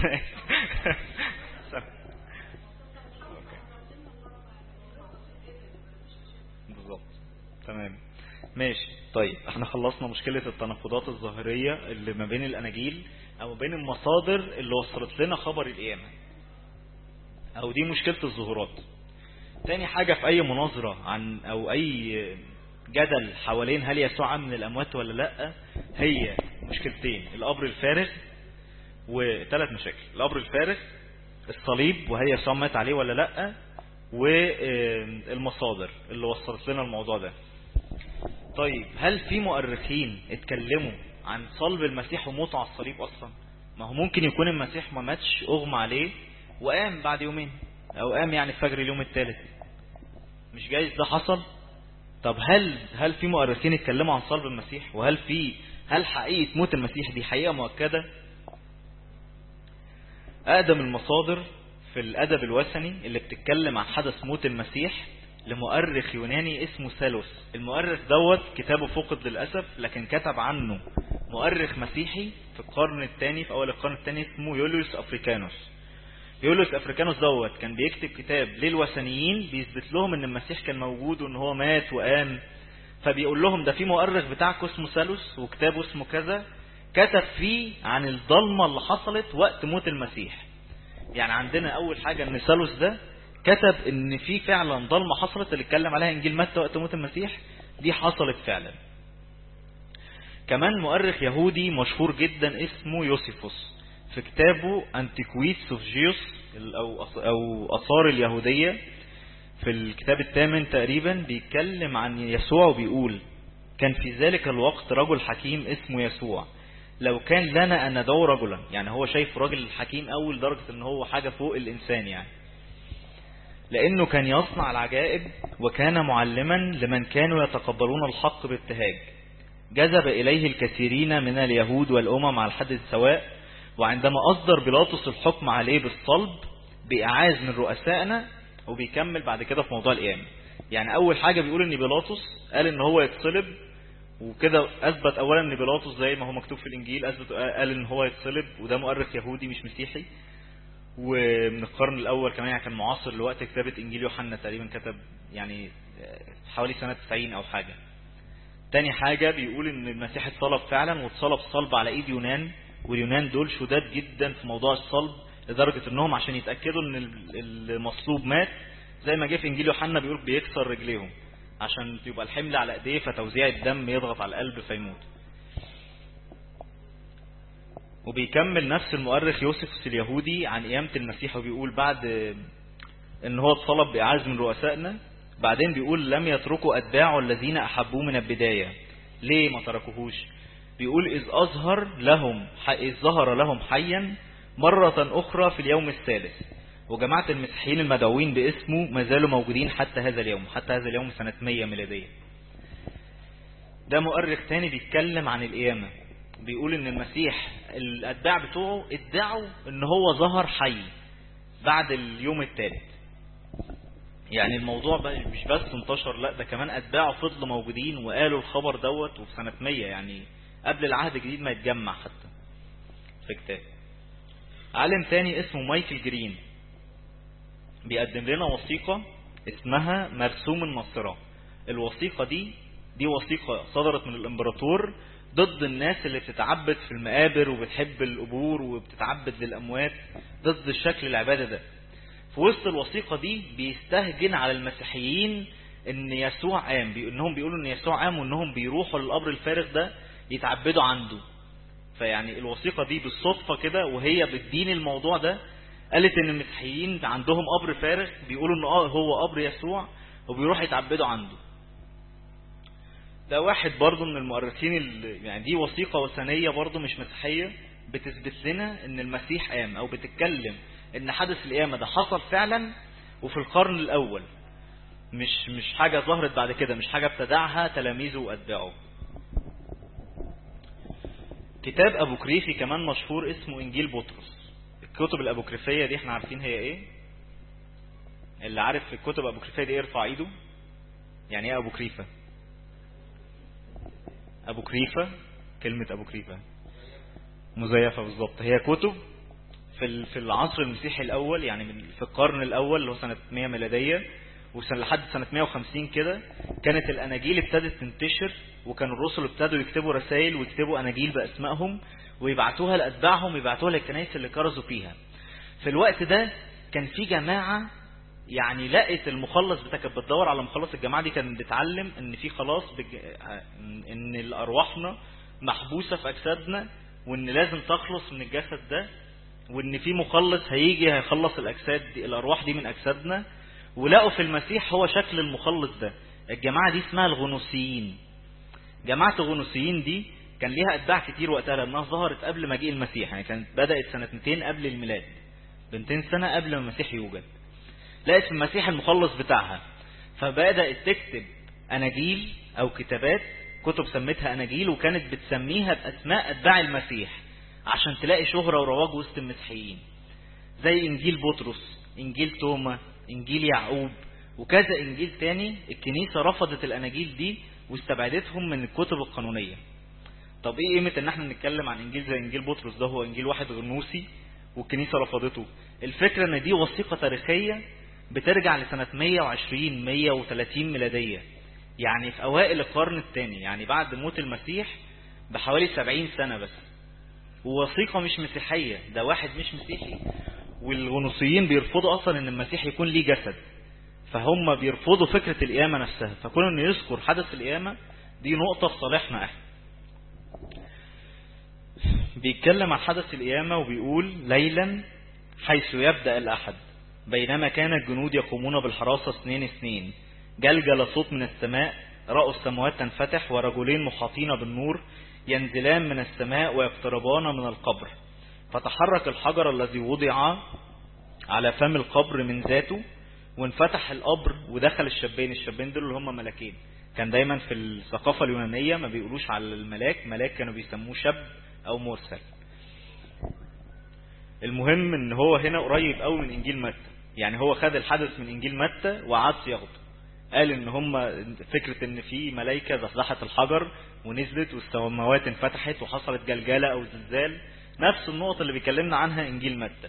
بالظبط تمام ماشي طيب احنا خلصنا مشكلة التناقضات الظاهرية اللي ما بين الاناجيل او بين المصادر اللي وصلت لنا خبر القيامة او دي مشكلة الظهورات تاني حاجة في اي مناظرة عن او اي جدل حوالين هل يسوع من الاموات ولا لا هي مشكلتين القبر الفارغ وثلاث مشاكل القبر الفارغ الصليب وهل يسوع مات عليه ولا لا والمصادر اللي وصلت لنا الموضوع ده طيب هل في مؤرخين اتكلموا عن صلب المسيح وموته على الصليب اصلا ما هو ممكن يكون المسيح ما ماتش اغمى عليه وقام بعد يومين او قام يعني فجر اليوم الثالث مش جايز ده حصل طب هل هل في مؤرخين اتكلموا عن صلب المسيح وهل في هل حقيقة موت المسيح دي حقيقة مؤكدة اقدم المصادر في الادب الوثني اللي بتتكلم عن حدث موت المسيح لمؤرخ يوناني اسمه سالوس المؤرخ دوت كتابه فقد للأسف لكن كتب عنه مؤرخ مسيحي في القرن الثاني في أول القرن الثاني اسمه يوليوس أفريكانوس يوليوس أفريكانوس دوت كان بيكتب كتاب للوثنيين بيثبت لهم ان المسيح كان موجود وان هو مات وقام فبيقول لهم ده في مؤرخ بتاعكم اسمه سالوس وكتابه اسمه كذا كتب فيه عن الضلمة اللي حصلت وقت موت المسيح يعني عندنا اول حاجة ان سالوس ده كتب ان في فعلا ضلمة حصلت اللي اتكلم عليها انجيل متى وقت موت المسيح دي حصلت فعلا كمان مؤرخ يهودي مشهور جدا اسمه يوسيفوس في كتابه انتيكويت سوفجيوس او او اثار اليهودية في الكتاب الثامن تقريبا بيتكلم عن يسوع وبيقول كان في ذلك الوقت رجل حكيم اسمه يسوع لو كان لنا ان ندعو رجلا يعني هو شايف راجل حكيم اول درجة ان هو حاجة فوق الانسان يعني لأنه كان يصنع العجائب وكان معلما لمن كانوا يتقبلون الحق بابتهاج جذب إليه الكثيرين من اليهود والأمم على الحد السواء وعندما أصدر بيلاطس الحكم عليه بالصلب بإعاز من رؤسائنا وبيكمل بعد كده في موضوع القيامة يعني أول حاجة بيقول إن بيلاطس قال إن هو يتصلب وكده أثبت أولا إن بيلاطس زي ما هو مكتوب في الإنجيل أثبت قال إن هو يتصلب وده مؤرخ يهودي مش مسيحي ومن القرن الأول كمان يعني كان معاصر لوقت كتابة إنجيل يوحنا تقريبا كتب يعني حوالي سنة 90 أو حاجة تاني حاجة بيقول إن المسيح اتصلب فعلا واتصلب صلب على إيد يونان واليونان دول شداد جدا في موضوع الصلب لدرجة إنهم عشان يتأكدوا إن المصلوب مات زي ما جه في إنجيل يوحنا بيقول بيكسر رجليهم عشان يبقى الحمل على إيديه فتوزيع الدم يضغط على القلب فيموت وبيكمل نفس المؤرخ يوسف اليهودي عن قيامة المسيح وبيقول بعد ان هو اتصلب بإعاز من رؤسائنا بعدين بيقول لم يتركوا أتباعه الذين أحبوه من البداية ليه ما تركوهوش بيقول إذ أظهر لهم إذ ظهر لهم حيا مرة أخرى في اليوم الثالث وجماعة المسيحيين المدعوين باسمه ما زالوا موجودين حتى هذا اليوم حتى هذا اليوم سنة 100 ميلادية ده مؤرخ تاني بيتكلم عن القيامة بيقول ان المسيح الاتباع بتوعه ادعوا ان هو ظهر حي بعد اليوم الثالث يعني الموضوع بقى مش بس انتشر لا ده كمان اتباعه فضلوا موجودين وقالوا الخبر دوت وفي سنة 100 يعني قبل العهد الجديد ما يتجمع حتى في كتاب عالم تاني اسمه مايكل جرين بيقدم لنا وثيقة اسمها مرسوم النصرة الوثيقة دي دي وثيقة صدرت من الامبراطور ضد الناس اللي بتتعبد في المقابر وبتحب القبور وبتتعبد للأموات ضد الشكل العبادة ده في وسط الوثيقة دي بيستهجن على المسيحيين ان يسوع قام انهم بيقولوا ان يسوع قام وانهم بيروحوا للقبر الفارغ ده يتعبدوا عنده فيعني الوثيقة دي بالصدفة كده وهي بتدين الموضوع ده قالت ان المسيحيين عندهم قبر فارغ بيقولوا ان اه هو قبر يسوع وبيروح يتعبدوا عنده ده واحد برضه من المؤرخين اللي يعني دي وثيقة وثنية برضه مش مسيحية بتثبت لنا ان المسيح قام او بتتكلم ان حدث القيامة ده حصل فعلا وفي القرن الاول مش مش حاجة ظهرت بعد كده مش حاجة ابتدعها تلاميذه واتباعه كتاب ابو كريفي كمان مشهور اسمه انجيل بطرس الكتب الابوكريفية دي احنا عارفين هي ايه اللي عارف الكتب الابوكريفية دي يرفع ايده يعني ايه ابو كريفة ابو كريفة كلمة ابو كريفة مزيفة بالظبط هي كتب في في العصر المسيحي الاول يعني من في القرن الاول اللي هو سنة 100 ميلادية وسنة لحد سنة 150 كده كانت الاناجيل ابتدت تنتشر وكان الرسل ابتدوا يكتبوا رسائل ويكتبوا اناجيل باسمائهم ويبعتوها لاتباعهم ويبعتوها للكنائس اللي كرزوا فيها في الوقت ده كان في جماعة يعني لقت المخلص بتاعك كانت بتدور على مخلص الجماعة دي كانت بتعلم ان في خلاص بج... ان الارواحنا محبوسة في اجسادنا وان لازم تخلص من الجسد ده وان في مخلص هيجي هيخلص الاجساد دي الارواح دي من اجسادنا ولقوا في المسيح هو شكل المخلص ده الجماعة دي اسمها الغنوسيين جماعة الغنوسيين دي كان ليها اتباع كتير وقتها لانها ظهرت قبل مجيء المسيح يعني كانت بدأت سنة 200 قبل الميلاد ب 200 سنة قبل ما المسيح يوجد لقت في المسيح المخلص بتاعها فبدأت تكتب أناجيل أو كتابات كتب سمتها أناجيل وكانت بتسميها بأسماء أتباع المسيح عشان تلاقي شهرة ورواج وسط المسيحيين زي إنجيل بطرس إنجيل توما إنجيل يعقوب وكذا إنجيل تاني الكنيسة رفضت الأناجيل دي واستبعدتهم من الكتب القانونية طب إيه قيمة إن احنا نتكلم عن إنجيل زي إنجيل بطرس ده هو إنجيل واحد غنوسي والكنيسة رفضته الفكرة إن دي وثيقة تاريخية بترجع لسنة 120 130 ميلادية يعني في أوائل القرن الثاني يعني بعد موت المسيح بحوالي 70 سنة بس ووثيقة مش مسيحية ده واحد مش مسيحي والغنوصيين بيرفضوا أصلا أن المسيح يكون ليه جسد فهم بيرفضوا فكرة القيامة نفسها فكون أنه يذكر حدث القيامة دي نقطة في صالحنا احنا بيتكلم عن حدث القيامة وبيقول ليلا حيث يبدأ الأحد بينما كان الجنود يقومون بالحراسة اثنين اثنين جلجل صوت من السماء رأوا السماوات تنفتح ورجلين محاطين بالنور ينزلان من السماء ويقتربان من القبر فتحرك الحجر الذي وضع على فم القبر من ذاته وانفتح القبر ودخل الشابين الشابين دول اللي هم ملاكين كان دايما في الثقافة اليونانية ما بيقولوش على الملاك ملاك كانوا بيسموه شاب او مرسل المهم ان هو هنا قريب قوي من انجيل متى يعني هو خد الحدث من انجيل متى وعاد ياخده قال ان هم فكرة ان في ملايكة زحزحت الحجر ونزلت والسماوات انفتحت وحصلت جلجلة او زلزال نفس النقطة اللي بيكلمنا عنها انجيل متى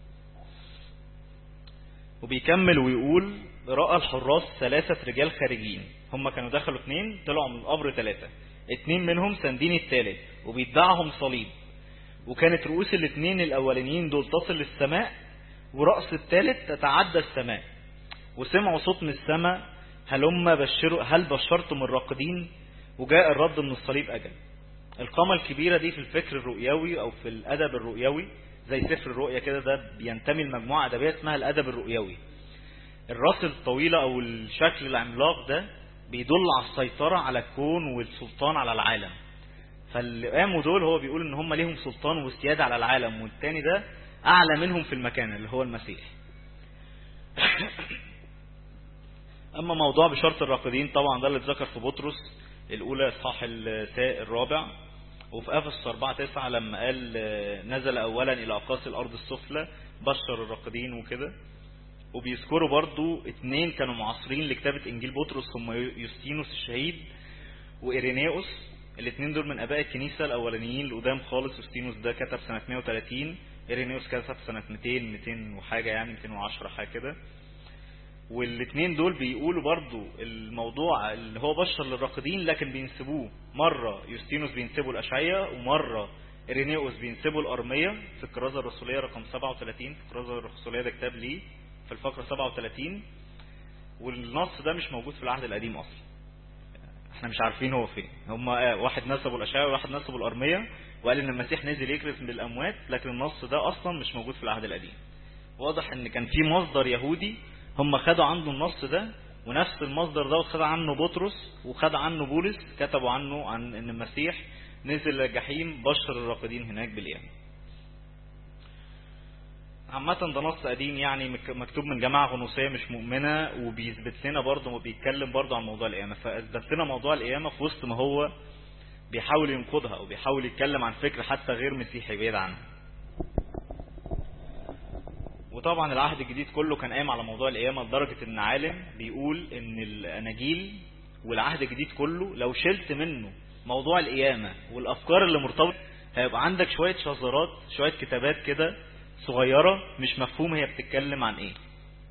وبيكمل ويقول رأى الحراس ثلاثة رجال خارجين هم كانوا دخلوا اثنين طلعوا من القبر ثلاثة اتنين منهم ساندين الثالث وبيتبعهم صليب وكانت رؤوس الاثنين الاولانيين دول تصل للسماء ورأس الثالث تتعدى السماء وسمعوا صوت من السماء هلما بشروا هل بشرتم الراقدين وجاء الرد من الصليب أجل القامة الكبيرة دي في الفكر الرؤيوي أو في الأدب الرؤيوي زي سفر الرؤية كده ده بينتمي لمجموعة أدبية اسمها الأدب الرؤيوي الراس الطويلة أو الشكل العملاق ده بيدل على السيطرة على الكون والسلطان على العالم فاللي قاموا دول هو بيقول ان هم ليهم سلطان وسيادة على العالم والتاني ده اعلى منهم في المكان اللي هو المسيح اما موضوع بشرط الراقدين طبعا ده اللي اتذكر في بطرس الاولى اصحاح الرابع وفي افسس 4 9 لما قال نزل اولا الى اقاصي الارض السفلى بشر الراقدين وكده وبيذكروا برضو اتنين كانوا معاصرين لكتابة انجيل بطرس هم يوستينوس الشهيد وإيرينيوس الاثنين دول من اباء الكنيسة الاولانيين القدام خالص يوستينوس ده كتب سنة 130 إيرينيوس كتب سنة 200 200 وحاجة يعني 210 حاجة كده والاثنين دول بيقولوا برضو الموضوع اللي هو بشر للراقدين لكن بينسبوه مرة يوستينوس بينسبوا الأشعية ومرة إيرينيوس بينسبوا الأرمية في الكرازة الرسولية رقم 37 في الكرازة الرسولية ده كتاب ليه في الفقرة 37 والنص ده مش موجود في العهد القديم أصلا احنا مش عارفين هو فين هم واحد نسبوا الأشعية وواحد نسبوا الأرمية وقال ان المسيح نزل يكرس من الأموات لكن النص ده أصلا مش موجود في العهد القديم واضح ان كان في مصدر يهودي هم خدوا عنده النص ده ونفس المصدر ده خد عنه بطرس وخد عنه بولس كتبوا عنه عن ان المسيح نزل الجحيم بشر الراقدين هناك باليوم عامة ده نص قديم يعني مكتوب من جماعة غنوصية مش مؤمنة وبيثبت لنا برضه وبيتكلم برضه عن موضوع القيامة فأثبت لنا موضوع القيامة في وسط ما هو بيحاول ينقضها أو بيحاول يتكلم عن فكر حتى غير مسيحي بعيد عنها وطبعا العهد الجديد كله كان قايم على موضوع القيامة لدرجة ان عالم بيقول ان الاناجيل والعهد الجديد كله لو شلت منه موضوع القيامة والافكار اللي مرتبطة هيبقى عندك شوية شذرات شوية كتابات كده صغيرة مش مفهوم هي بتتكلم عن ايه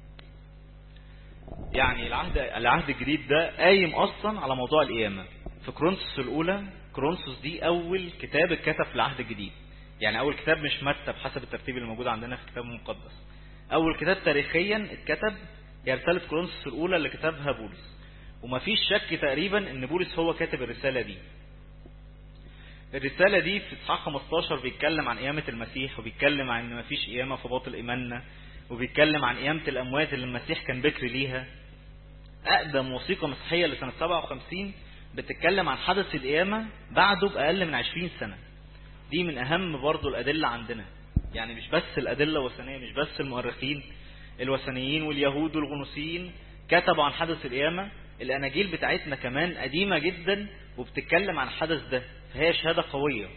يعني العهد العهد الجديد ده قايم اصلا على موضوع القيامة في كرونسوس الاولى كرونسوس دي اول كتاب اتكتب في العهد الجديد يعني اول كتاب مش متى بحسب الترتيب اللي موجود عندنا في الكتاب المقدس اول كتاب تاريخيا اتكتب هي رسالة كورنثوس الاولى اللي كتبها بولس ومفيش شك تقريبا ان بولس هو كاتب الرسالة دي الرسالة دي في اصحاح 15 بيتكلم عن قيامة المسيح وبيتكلم عن ان مفيش قيامة في باطل ايماننا وبيتكلم عن قيامة الاموات اللي المسيح كان بكر ليها اقدم وثيقة مسيحية لسنة 57 بتتكلم عن حدث القيامة بعده باقل من 20 سنة دي من اهم برضو الادلة عندنا يعني مش بس الادلة الوثنية مش بس المؤرخين الوثنيين واليهود والغنوصيين كتبوا عن حدث القيامة الاناجيل بتاعتنا كمان قديمة جدا وبتتكلم عن الحدث ده فهي شهادة قوية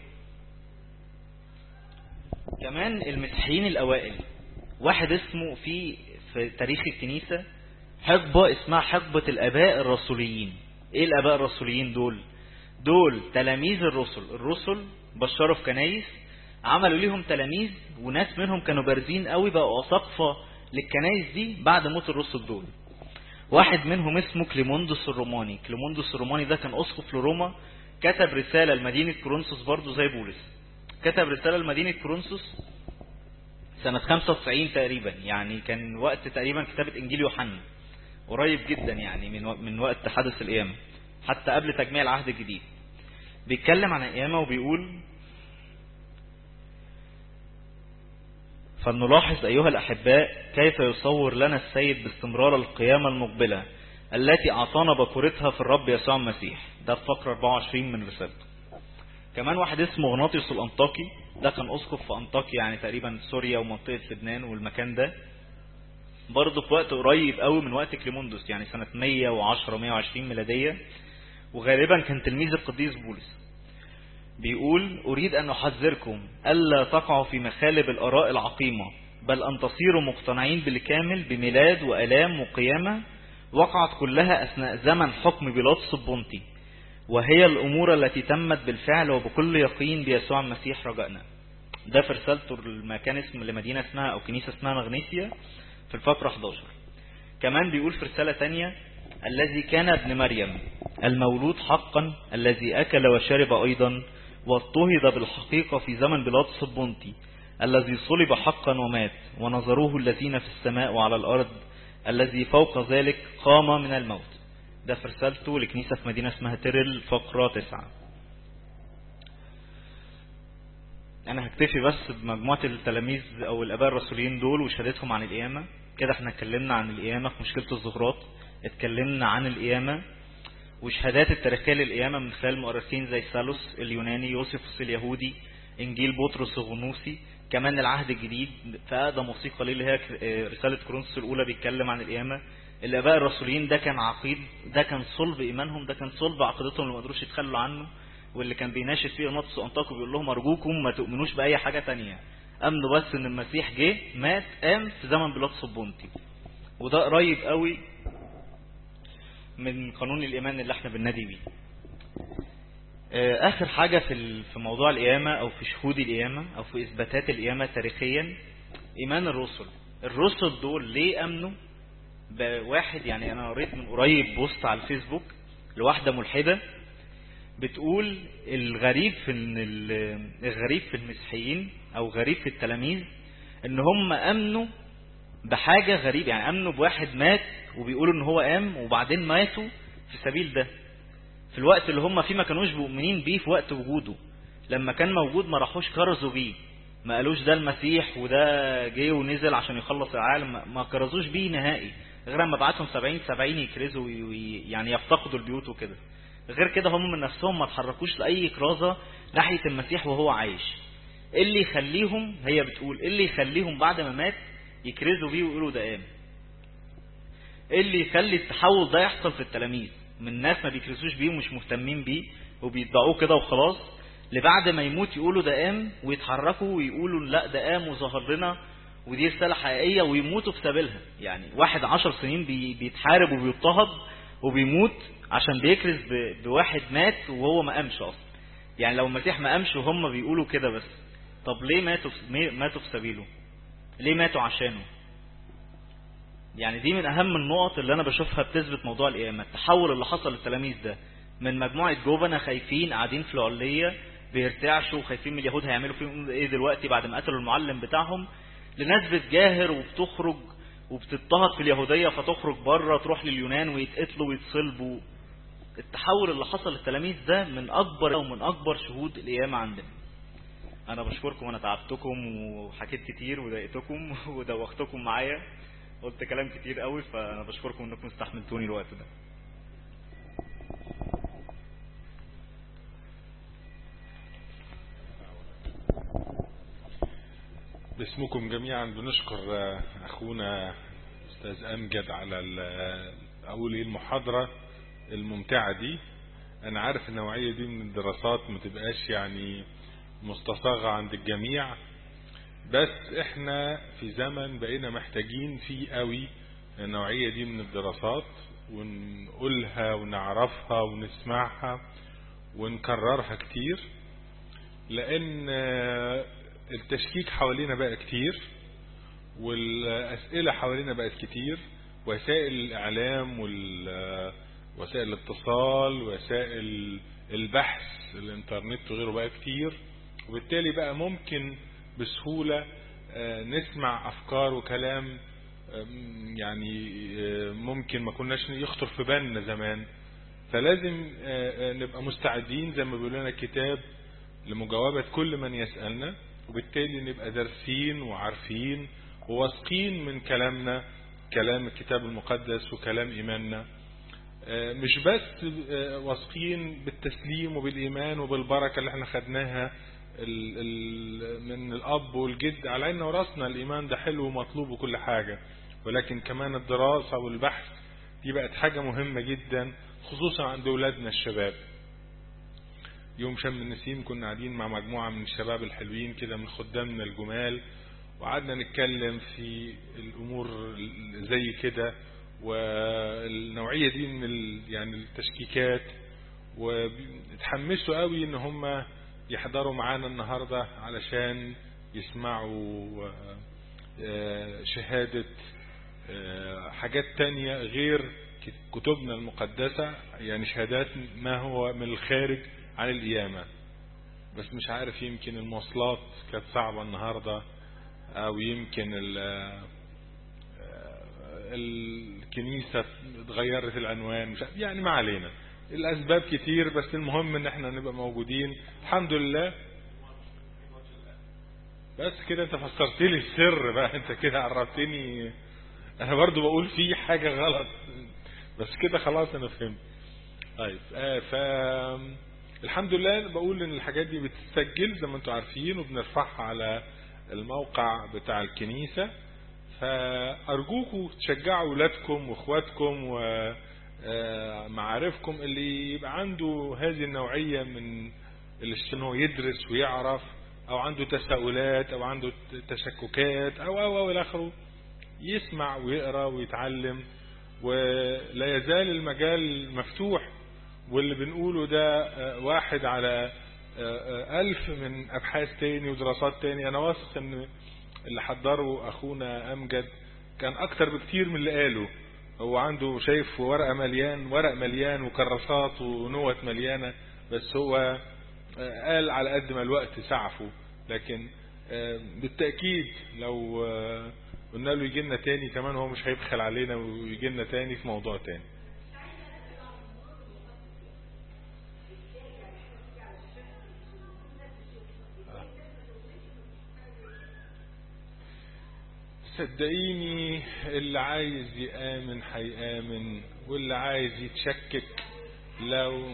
كمان المسيحيين الاوائل واحد اسمه في في تاريخ الكنيسة حقبة اسمها حقبة الاباء الرسوليين ايه الاباء الرسوليين دول دول تلاميذ الرسل الرسل بشروا في كنايس عملوا ليهم تلاميذ وناس منهم كانوا بارزين قوي بقوا أساقفة للكنايس دي بعد موت الرسل دول واحد منهم اسمه كليموندوس الروماني كليموندوس الروماني ده كان أسقف لروما كتب رسالة لمدينة كورنثوس برضه زي بولس كتب رسالة لمدينة كورنثوس سنة 95 تقريبا يعني كان وقت تقريبا كتابة إنجيل يوحنا قريب جدا يعني من من وقت حدث القيامة حتى قبل تجميع العهد الجديد بيتكلم عن القيامة وبيقول فلنلاحظ أيها الأحباء كيف يصور لنا السيد باستمرار القيامة المقبلة التي أعطانا بكورتها في الرب يسوع المسيح ده في فقرة 24 من رسالته كمان واحد اسمه غناطيوس الأنطاكي ده كان أسقف في أنطاكيا يعني تقريبا سوريا ومنطقة لبنان والمكان ده برضه في وقت قريب قوي من وقت كليموندوس يعني سنة 110 120 ميلادية وغالبا كان تلميذ القديس بولس بيقول أريد أن أحذركم ألا تقعوا في مخالب الأراء العقيمة بل أن تصيروا مقتنعين بالكامل بميلاد وألام وقيامة وقعت كلها أثناء زمن حكم بيلاطس البنطي وهي الأمور التي تمت بالفعل وبكل يقين بيسوع المسيح رجائنا ده في رسالته المكان اسم لمدينة اسمها أو كنيسة اسمها مغنيسيا في الفقرة 11 كمان بيقول في رسالة تانية الذي كان ابن مريم المولود حقا الذي أكل وشرب أيضا واضطهد بالحقيقة في زمن بيلاطس البنطي الذي صلب حقا ومات ونظروه الذين في السماء وعلى الأرض الذي فوق ذلك قام من الموت ده في رسالته لكنيسة في مدينة اسمها تيرل فقرة تسعة أنا هكتفي بس بمجموعة التلاميذ أو الآباء الرسوليين دول وشهادتهم عن القيامة كده احنا اتكلمنا عن القيامة في مشكلة الظهورات اتكلمنا عن القيامة وشهادات التاريخية للقيامة من خلال مؤرخين زي سالوس اليوناني يوسفوس اليهودي إنجيل بطرس الغنوسي كمان العهد الجديد في أقدم وثيقة ليه اللي هي رسالة كورنثوس الأولى بيتكلم عن القيامة الآباء الرسوليين ده كان عقيد ده كان صلب إيمانهم ده كان صلب عقيدتهم اللي ما قدروش يتخلوا عنه واللي كان بيناشد فيه نطس أنطاكو بيقول لهم أرجوكم ما تؤمنوش بأي حاجة تانية أمنوا بس إن المسيح جه مات قام في زمن بيلاطس البنطي وده قريب قوي من قانون الإيمان اللي احنا بننادي بيه آه، آخر حاجة في في موضوع القيامة أو في شهود القيامة أو في إثباتات القيامة تاريخيا إيمان الرسل الرسل دول ليه أمنوا بواحد يعني أنا قريت من قريب بوست على الفيسبوك لواحدة ملحدة بتقول الغريب في الغريب في المسيحيين أو غريب في التلاميذ إن هم أمنوا بحاجة غريبة يعني أمنوا بواحد مات وبيقولوا إن هو قام وبعدين ماتوا في سبيل ده في الوقت اللي هم فيه ما كانوش مؤمنين بيه في وقت وجوده لما كان موجود ما راحوش كرزوا بيه ما قالوش ده المسيح وده جه ونزل عشان يخلص العالم ما كرزوش بيه نهائي غير لما بعتهم 70 70 يكرزوا يعني يفتقدوا البيوت وكده غير كده هم من نفسهم ما تحركوش لأي كرازة ناحية المسيح وهو عايش إيه اللي يخليهم هي بتقول إيه اللي يخليهم بعد ما مات يكرزوا بيه ويقولوا ده قام ايه اللي يخلي التحول ده يحصل في التلاميذ من ناس ما بيكرسوش بيه ومش مهتمين بيه وبيتبعوه كده وخلاص لبعد ما يموت يقولوا ده قام ويتحركوا ويقولوا لا ده قام وظهر لنا ودي رسالة حقيقية ويموتوا في سبيلها يعني واحد عشر سنين بيتحارب وبيضطهد وبيموت عشان بيكرز بواحد مات وهو ما قامش اصلا يعني لو المسيح ما قامش وهم بيقولوا كده بس طب ليه ماتوا ماتوا في سبيله ليه ماتوا عشانه يعني دي من اهم النقط اللي انا بشوفها بتثبت موضوع القيامة التحول اللي حصل للتلاميذ ده من مجموعة جوبنا خايفين قاعدين في العلية بيرتعشوا وخايفين من اليهود هيعملوا فيهم ايه دلوقتي بعد ما قتلوا المعلم بتاعهم لناس بتجاهر وبتخرج وبتضطهد في اليهودية فتخرج بره تروح لليونان ويتقتلوا ويتصلبوا التحول اللي حصل للتلاميذ ده من اكبر ومن اكبر شهود القيامة عندنا انا بشكركم انا تعبتكم وحكيت كتير وضايقتكم ودوختكم معايا قلت كلام كتير قوي فانا بشكركم انكم استحملتوني الوقت ده باسمكم جميعا بنشكر اخونا استاذ امجد على اقول ايه المحاضرة الممتعة دي انا عارف النوعية دي من الدراسات ما تبقاش يعني مستصاغة عند الجميع بس احنا في زمن بقينا محتاجين فيه قوي النوعية دي من الدراسات ونقولها ونعرفها ونسمعها ونكررها كتير لان التشكيك حوالينا بقى كتير والاسئلة حوالينا بقت كتير وسائل الاعلام وسائل الاتصال وسائل البحث الانترنت وغيره بقى كتير وبالتالي بقى ممكن بسهولة نسمع افكار وكلام يعني ممكن ما كناش يخطر في بالنا زمان فلازم نبقى مستعدين زي ما بيقول لنا الكتاب لمجاوبة كل من يسألنا وبالتالي نبقى دارسين وعارفين وواثقين من كلامنا كلام الكتاب المقدس وكلام إيماننا مش بس واثقين بالتسليم وبالإيمان وبالبركة اللي احنا خدناها ال ال من الأب والجد على عيننا وراسنا الإيمان ده حلو ومطلوب وكل حاجة ولكن كمان الدراسة والبحث دي بقت حاجة مهمة جدا خصوصا عند أولادنا الشباب يوم شم النسيم كنا قاعدين مع مجموعة من الشباب الحلوين كده من خدامنا الجمال وقعدنا نتكلم في الأمور زي كده والنوعية دي من يعني التشكيكات واتحمسوا قوي ان هم يحضروا معانا النهاردة علشان يسمعوا شهادة حاجات تانية غير كتبنا المقدسة يعني شهادات ما هو من الخارج عن القيامة بس مش عارف يمكن المواصلات كانت صعبة النهاردة او يمكن الكنيسة اتغيرت العنوان مش يعني ما علينا الاسباب كتير بس المهم ان احنا نبقى موجودين الحمد لله بس كده انت فسرت لي السر بقى انت كده عرفتني انا برضو بقول في حاجة غلط بس كده خلاص انا فهمت طيب آه ف الحمد لله بقول ان الحاجات دي بتتسجل زي ما انتم عارفين وبنرفعها على الموقع بتاع الكنيسة فارجوكم تشجعوا اولادكم واخواتكم ومعارفكم اللي يبقى عنده هذه النوعية من اللي هو يدرس ويعرف او عنده تساؤلات او عنده تشككات او او او الى اخره يسمع ويقرا ويتعلم ولا يزال المجال مفتوح واللي بنقوله ده آه، واحد على آه، آه، ألف من أبحاث تاني ودراسات تاني أنا واثق إن اللي حضره أخونا أمجد كان أكتر بكتير من اللي قاله هو عنده شايف ورقة مليان ورق مليان وكراسات ونوت مليانة بس هو آه، قال على قد ما الوقت سعفه لكن آه، بالتأكيد لو آه، قلنا له يجي لنا تاني كمان هو مش هيبخل علينا ويجي لنا تاني في موضوع تاني صدقيني اللي عايز يآمن هيآمن واللي عايز يتشكك لو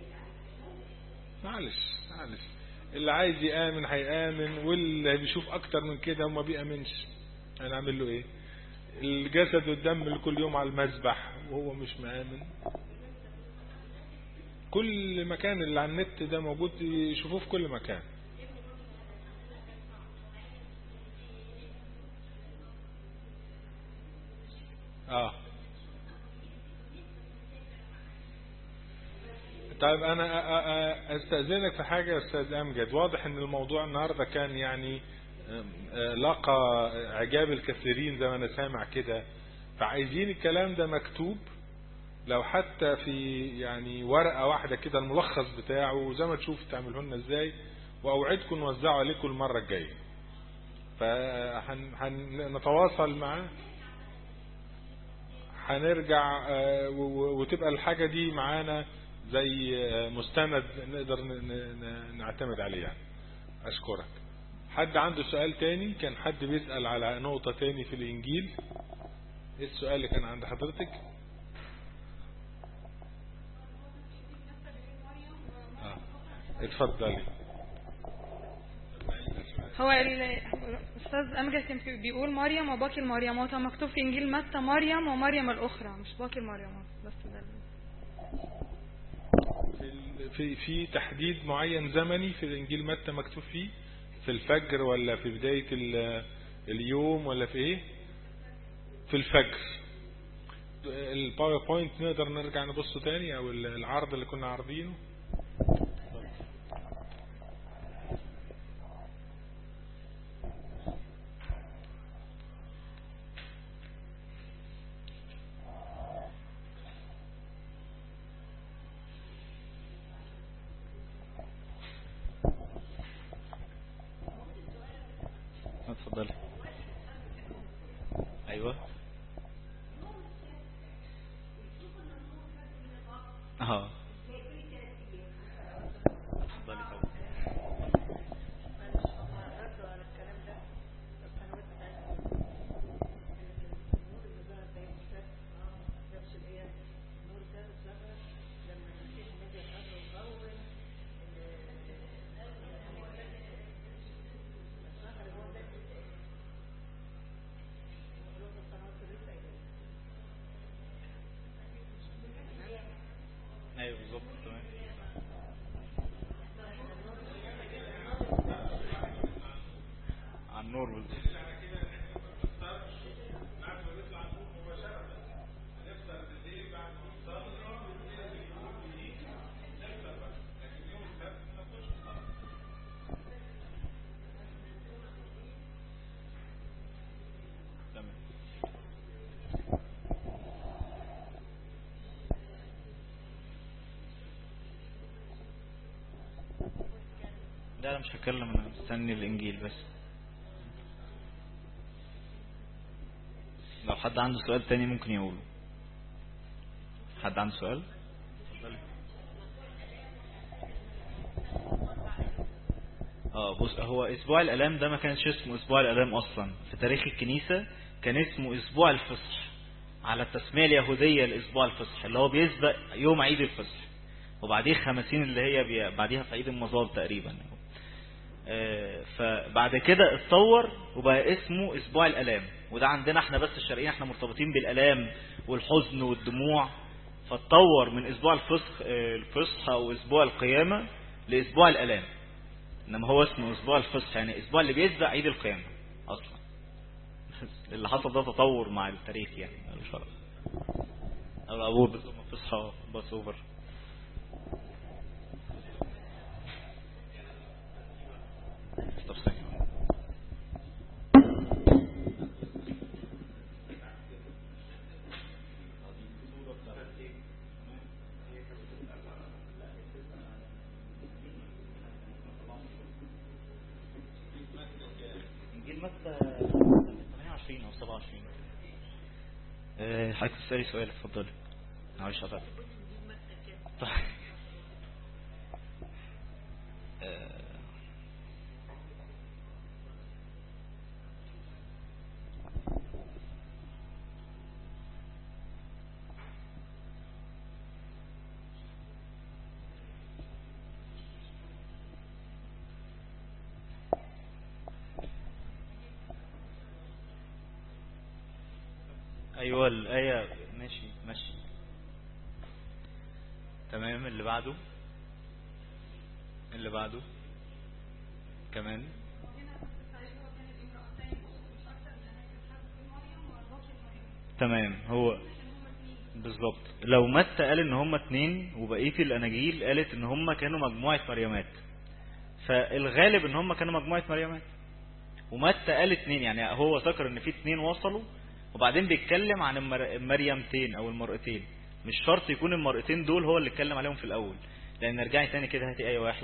معلش معلش اللي عايز يآمن هيآمن واللي بيشوف أكتر من كده وما بيأمنش هنعمل له إيه الجسد والدم اللي كل يوم على المذبح وهو مش مآمن كل مكان اللي على النت ده موجود يشوفوه في كل مكان اه طيب انا أ- أ- أ- استاذنك في حاجه يا استاذ امجد واضح ان الموضوع النهارده كان يعني أم، آه، لقى اعجاب الكثيرين زي ما انا سامع كده فعايزين الكلام ده مكتوب لو حتى في يعني ورقه واحده كده الملخص بتاعه زي ما تشوف تعمله لنا ازاي واوعدكم نوزعه عليكم المره الجايه فهنتواصل معاه هنرجع آه، و- و- وتبقى الحاجة دي معانا زي آه، مستند نقدر ن- ن- نعتمد عليه يعني أشكرك حد عنده سؤال تاني كان حد بيسأل على نقطة تاني في الإنجيل إيه السؤال اللي كان عند حضرتك آه. اتفضلي هو الأستاذ أمجد كان بيقول مريم وباقي المريمات هو مكتوب في إنجيل متى مريم ومريم الأخرى مش باقي المريمات بس ده ال- في ال- في في تحديد معين زمني في الانجيل متى مكتوب فيه في الفجر ولا في بدايه ال- اليوم ولا في ايه في الفجر الباوربوينت نقدر نرجع نبصه تاني او ال- العرض اللي كنا عارضينه اتفضلي ايوه اه اتفضلي طبعا ايوه بالظبط تمام على النور بالظبط تمام لا لا مش هتكلم انا مستني الانجيل بس لو حد عنده سؤال تاني ممكن يقوله حد عنده سؤال اتفضلي. اه بص هو اسبوع الالام ده ما كانش اسمه اسبوع الالام اصلا في تاريخ الكنيسة كان اسمه اسبوع الفصح على التسمية اليهودية لاسبوع الفصح اللي هو بيسبق يوم عيد الفصح وبعديه خمسين اللي هي بي... بعديها في عيد المظال تقريبا آه، فبعد كده اتطور وبقى اسمه اسبوع الالام وده عندنا احنا بس الشرقيين احنا مرتبطين بالالام والحزن والدموع فاتطور من اسبوع الفسخ آه، الفصح او اسبوع القيامة لاسبوع الالام انما هو اسمه اسبوع الفصح يعني اسبوع اللي بيسبق عيد القيامة اصلا اللي حصل ده تطور مع التاريخ يعني مش فارق او ابوه بس فصحى باس اوفر حضرتك تسالي سؤال اتفضلي معلش قطعت طيب آه، ايوه الايه ماشي ماشي تمام اللي بعده اللي بعده كمان تمام هو بالظبط لو متى قال ان هم اتنين وبقيه الاناجيل قالت ان هم كانوا مجموعه مريمات فالغالب ان هم كانوا مجموعه مريمات ومتى قال اتنين يعني هو ذكر ان في اتنين وصلوا وبعدين بيتكلم عن المر- المريمتين او المرأتين مش شرط يكون المرأتين دول هو اللي اتكلم عليهم في الاول لان ارجعي تاني كده هاتي اي واحد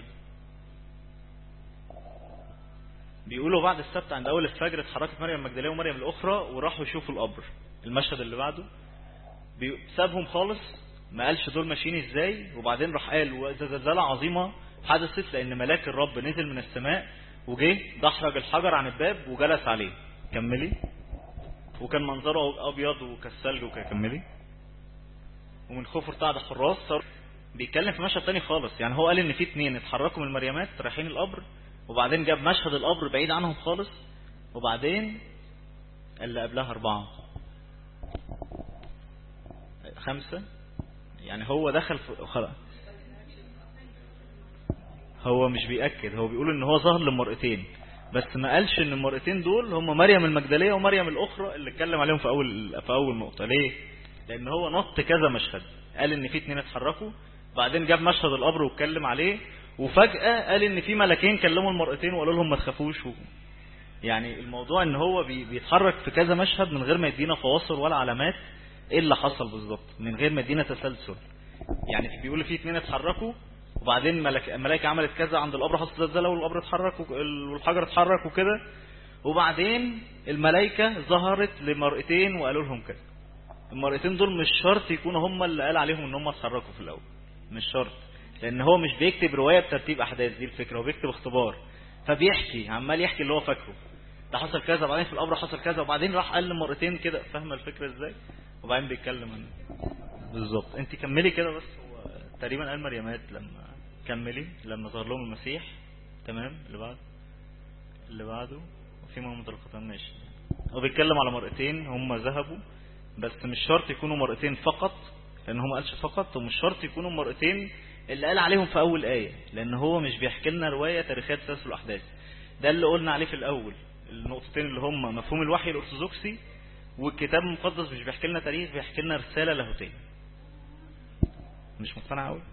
بيقولوا بعد السبت عند اول الفجر اتحركت مريم المجدليه ومريم الاخرى وراحوا يشوفوا القبر المشهد اللي بعده بي- سابهم خالص ما قالش دول ماشيين ازاي وبعدين راح قال واذا زلزال عظيمه حدثت لان ملاك الرب نزل من السماء وجه دحرج الحجر عن الباب وجلس عليه كملي وكان منظره ابيض وكالثلج وكملي ومن خوفه ارتعد حراس صار بيتكلم في مشهد تاني خالص يعني هو قال ان في اتنين اتحركوا من المريمات رايحين القبر وبعدين جاب مشهد القبر بعيد عنهم خالص وبعدين اللي قبلها اربعة خمسة يعني هو دخل في خلاص هو مش بيأكد هو بيقول ان هو ظهر لمرأتين بس ما قالش ان المرأتين دول هم مريم المجدلية ومريم الأخرى اللي اتكلم عليهم في أول في أول نقطة ليه؟ لأن هو نط كذا مشهد قال ان في اتنين اتحركوا بعدين جاب مشهد القبر واتكلم عليه وفجأة قال ان في ملكين كلموا المرأتين وقالوا لهم ما تخافوش و... يعني الموضوع ان هو بي- بيتحرك في كذا مشهد من غير ما يدينا فواصل ولا علامات ايه اللي حصل بالظبط من غير ما يدينا تسلسل يعني في- بيقول في اتنين اتحركوا وبعدين ملك الملائكه عملت كذا عند القبر حصل زلزال والقبر اتحرك وك- والحجر اتحرك وكده وبعدين الملائكه ظهرت لمرأتين وقالوا لهم كده المرأتين دول مش شرط يكونوا هم اللي قال عليهم ان هم اتحركوا في الاول مش شرط لان هو مش بيكتب روايه بترتيب احداث دي الفكره هو بيكتب اختبار فبيحكي عمال يحكي اللي هو فاكره ده حصل كذا وبعدين في القبر حصل كذا وبعدين راح قال مرتين كده فاهمه الفكره ازاي وبعدين بيتكلم عنه بالظبط انت كملي كده بس هو تقريبا قال مريمات لما كملي لما ظهر لهم المسيح تمام اللي بعد اللي بعده وفي محمد الختام ماشي هو بيتكلم على مرأتين هم ذهبوا بس مش شرط يكونوا مرأتين فقط لان هو ما قالش فقط ومش شرط يكونوا مرأتين اللي قال عليهم في اول آية لان هو مش بيحكي لنا رواية تاريخية تسلسل الاحداث ده اللي قلنا عليه في الاول النقطتين اللي هم مفهوم الوحي الارثوذكسي والكتاب المقدس مش بيحكي لنا تاريخ بيحكي لنا رسالة لاهوتية مش مقتنع قوي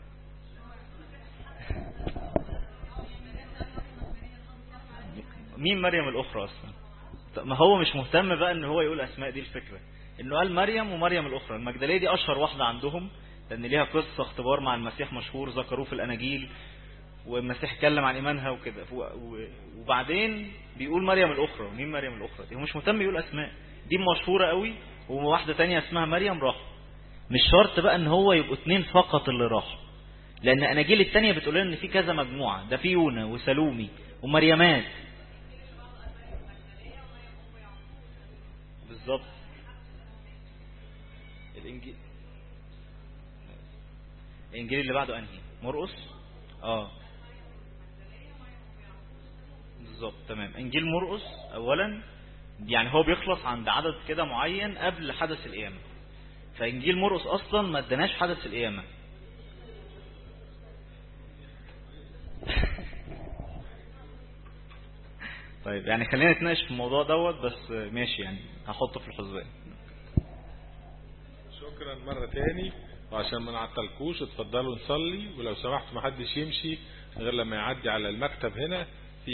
مين مريم الاخرى اصلا طب ما هو مش مهتم بقى ان هو يقول اسماء دي الفكره انه قال مريم ومريم الاخرى المجدليه دي اشهر واحده عندهم لان ليها قصه اختبار مع المسيح مشهور ذكروه في الاناجيل والمسيح اتكلم عن ايمانها وكده و- و- وبعدين بيقول مريم الاخرى مين مريم الاخرى دي هو مش مهتم يقول اسماء دي مشهوره قوي وواحده تانية اسمها مريم راح مش شرط بقى ان هو يبقوا اتنين فقط اللي راحوا لان اناجيل التانية بتقول لنا ان في كذا مجموعه ده في يونا وسلومي ومريمات بالظبط الانجيل الانجيل اللي بعده انهي مرقس اه بالظبط تمام انجيل مرقس اولا يعني هو بيخلص عند عدد كده معين قبل حدث القيامه فانجيل مرقس اصلا ما اداناش حدث القيامه طيب يعني خلينا نتناقش في الموضوع دوت بس ماشي يعني هحطه في الحسبان شكرا مرة تاني وعشان ما نعطلكوش اتفضلوا نصلي ولو سمحت ما حدش يمشي غير لما يعدي على المكتب هنا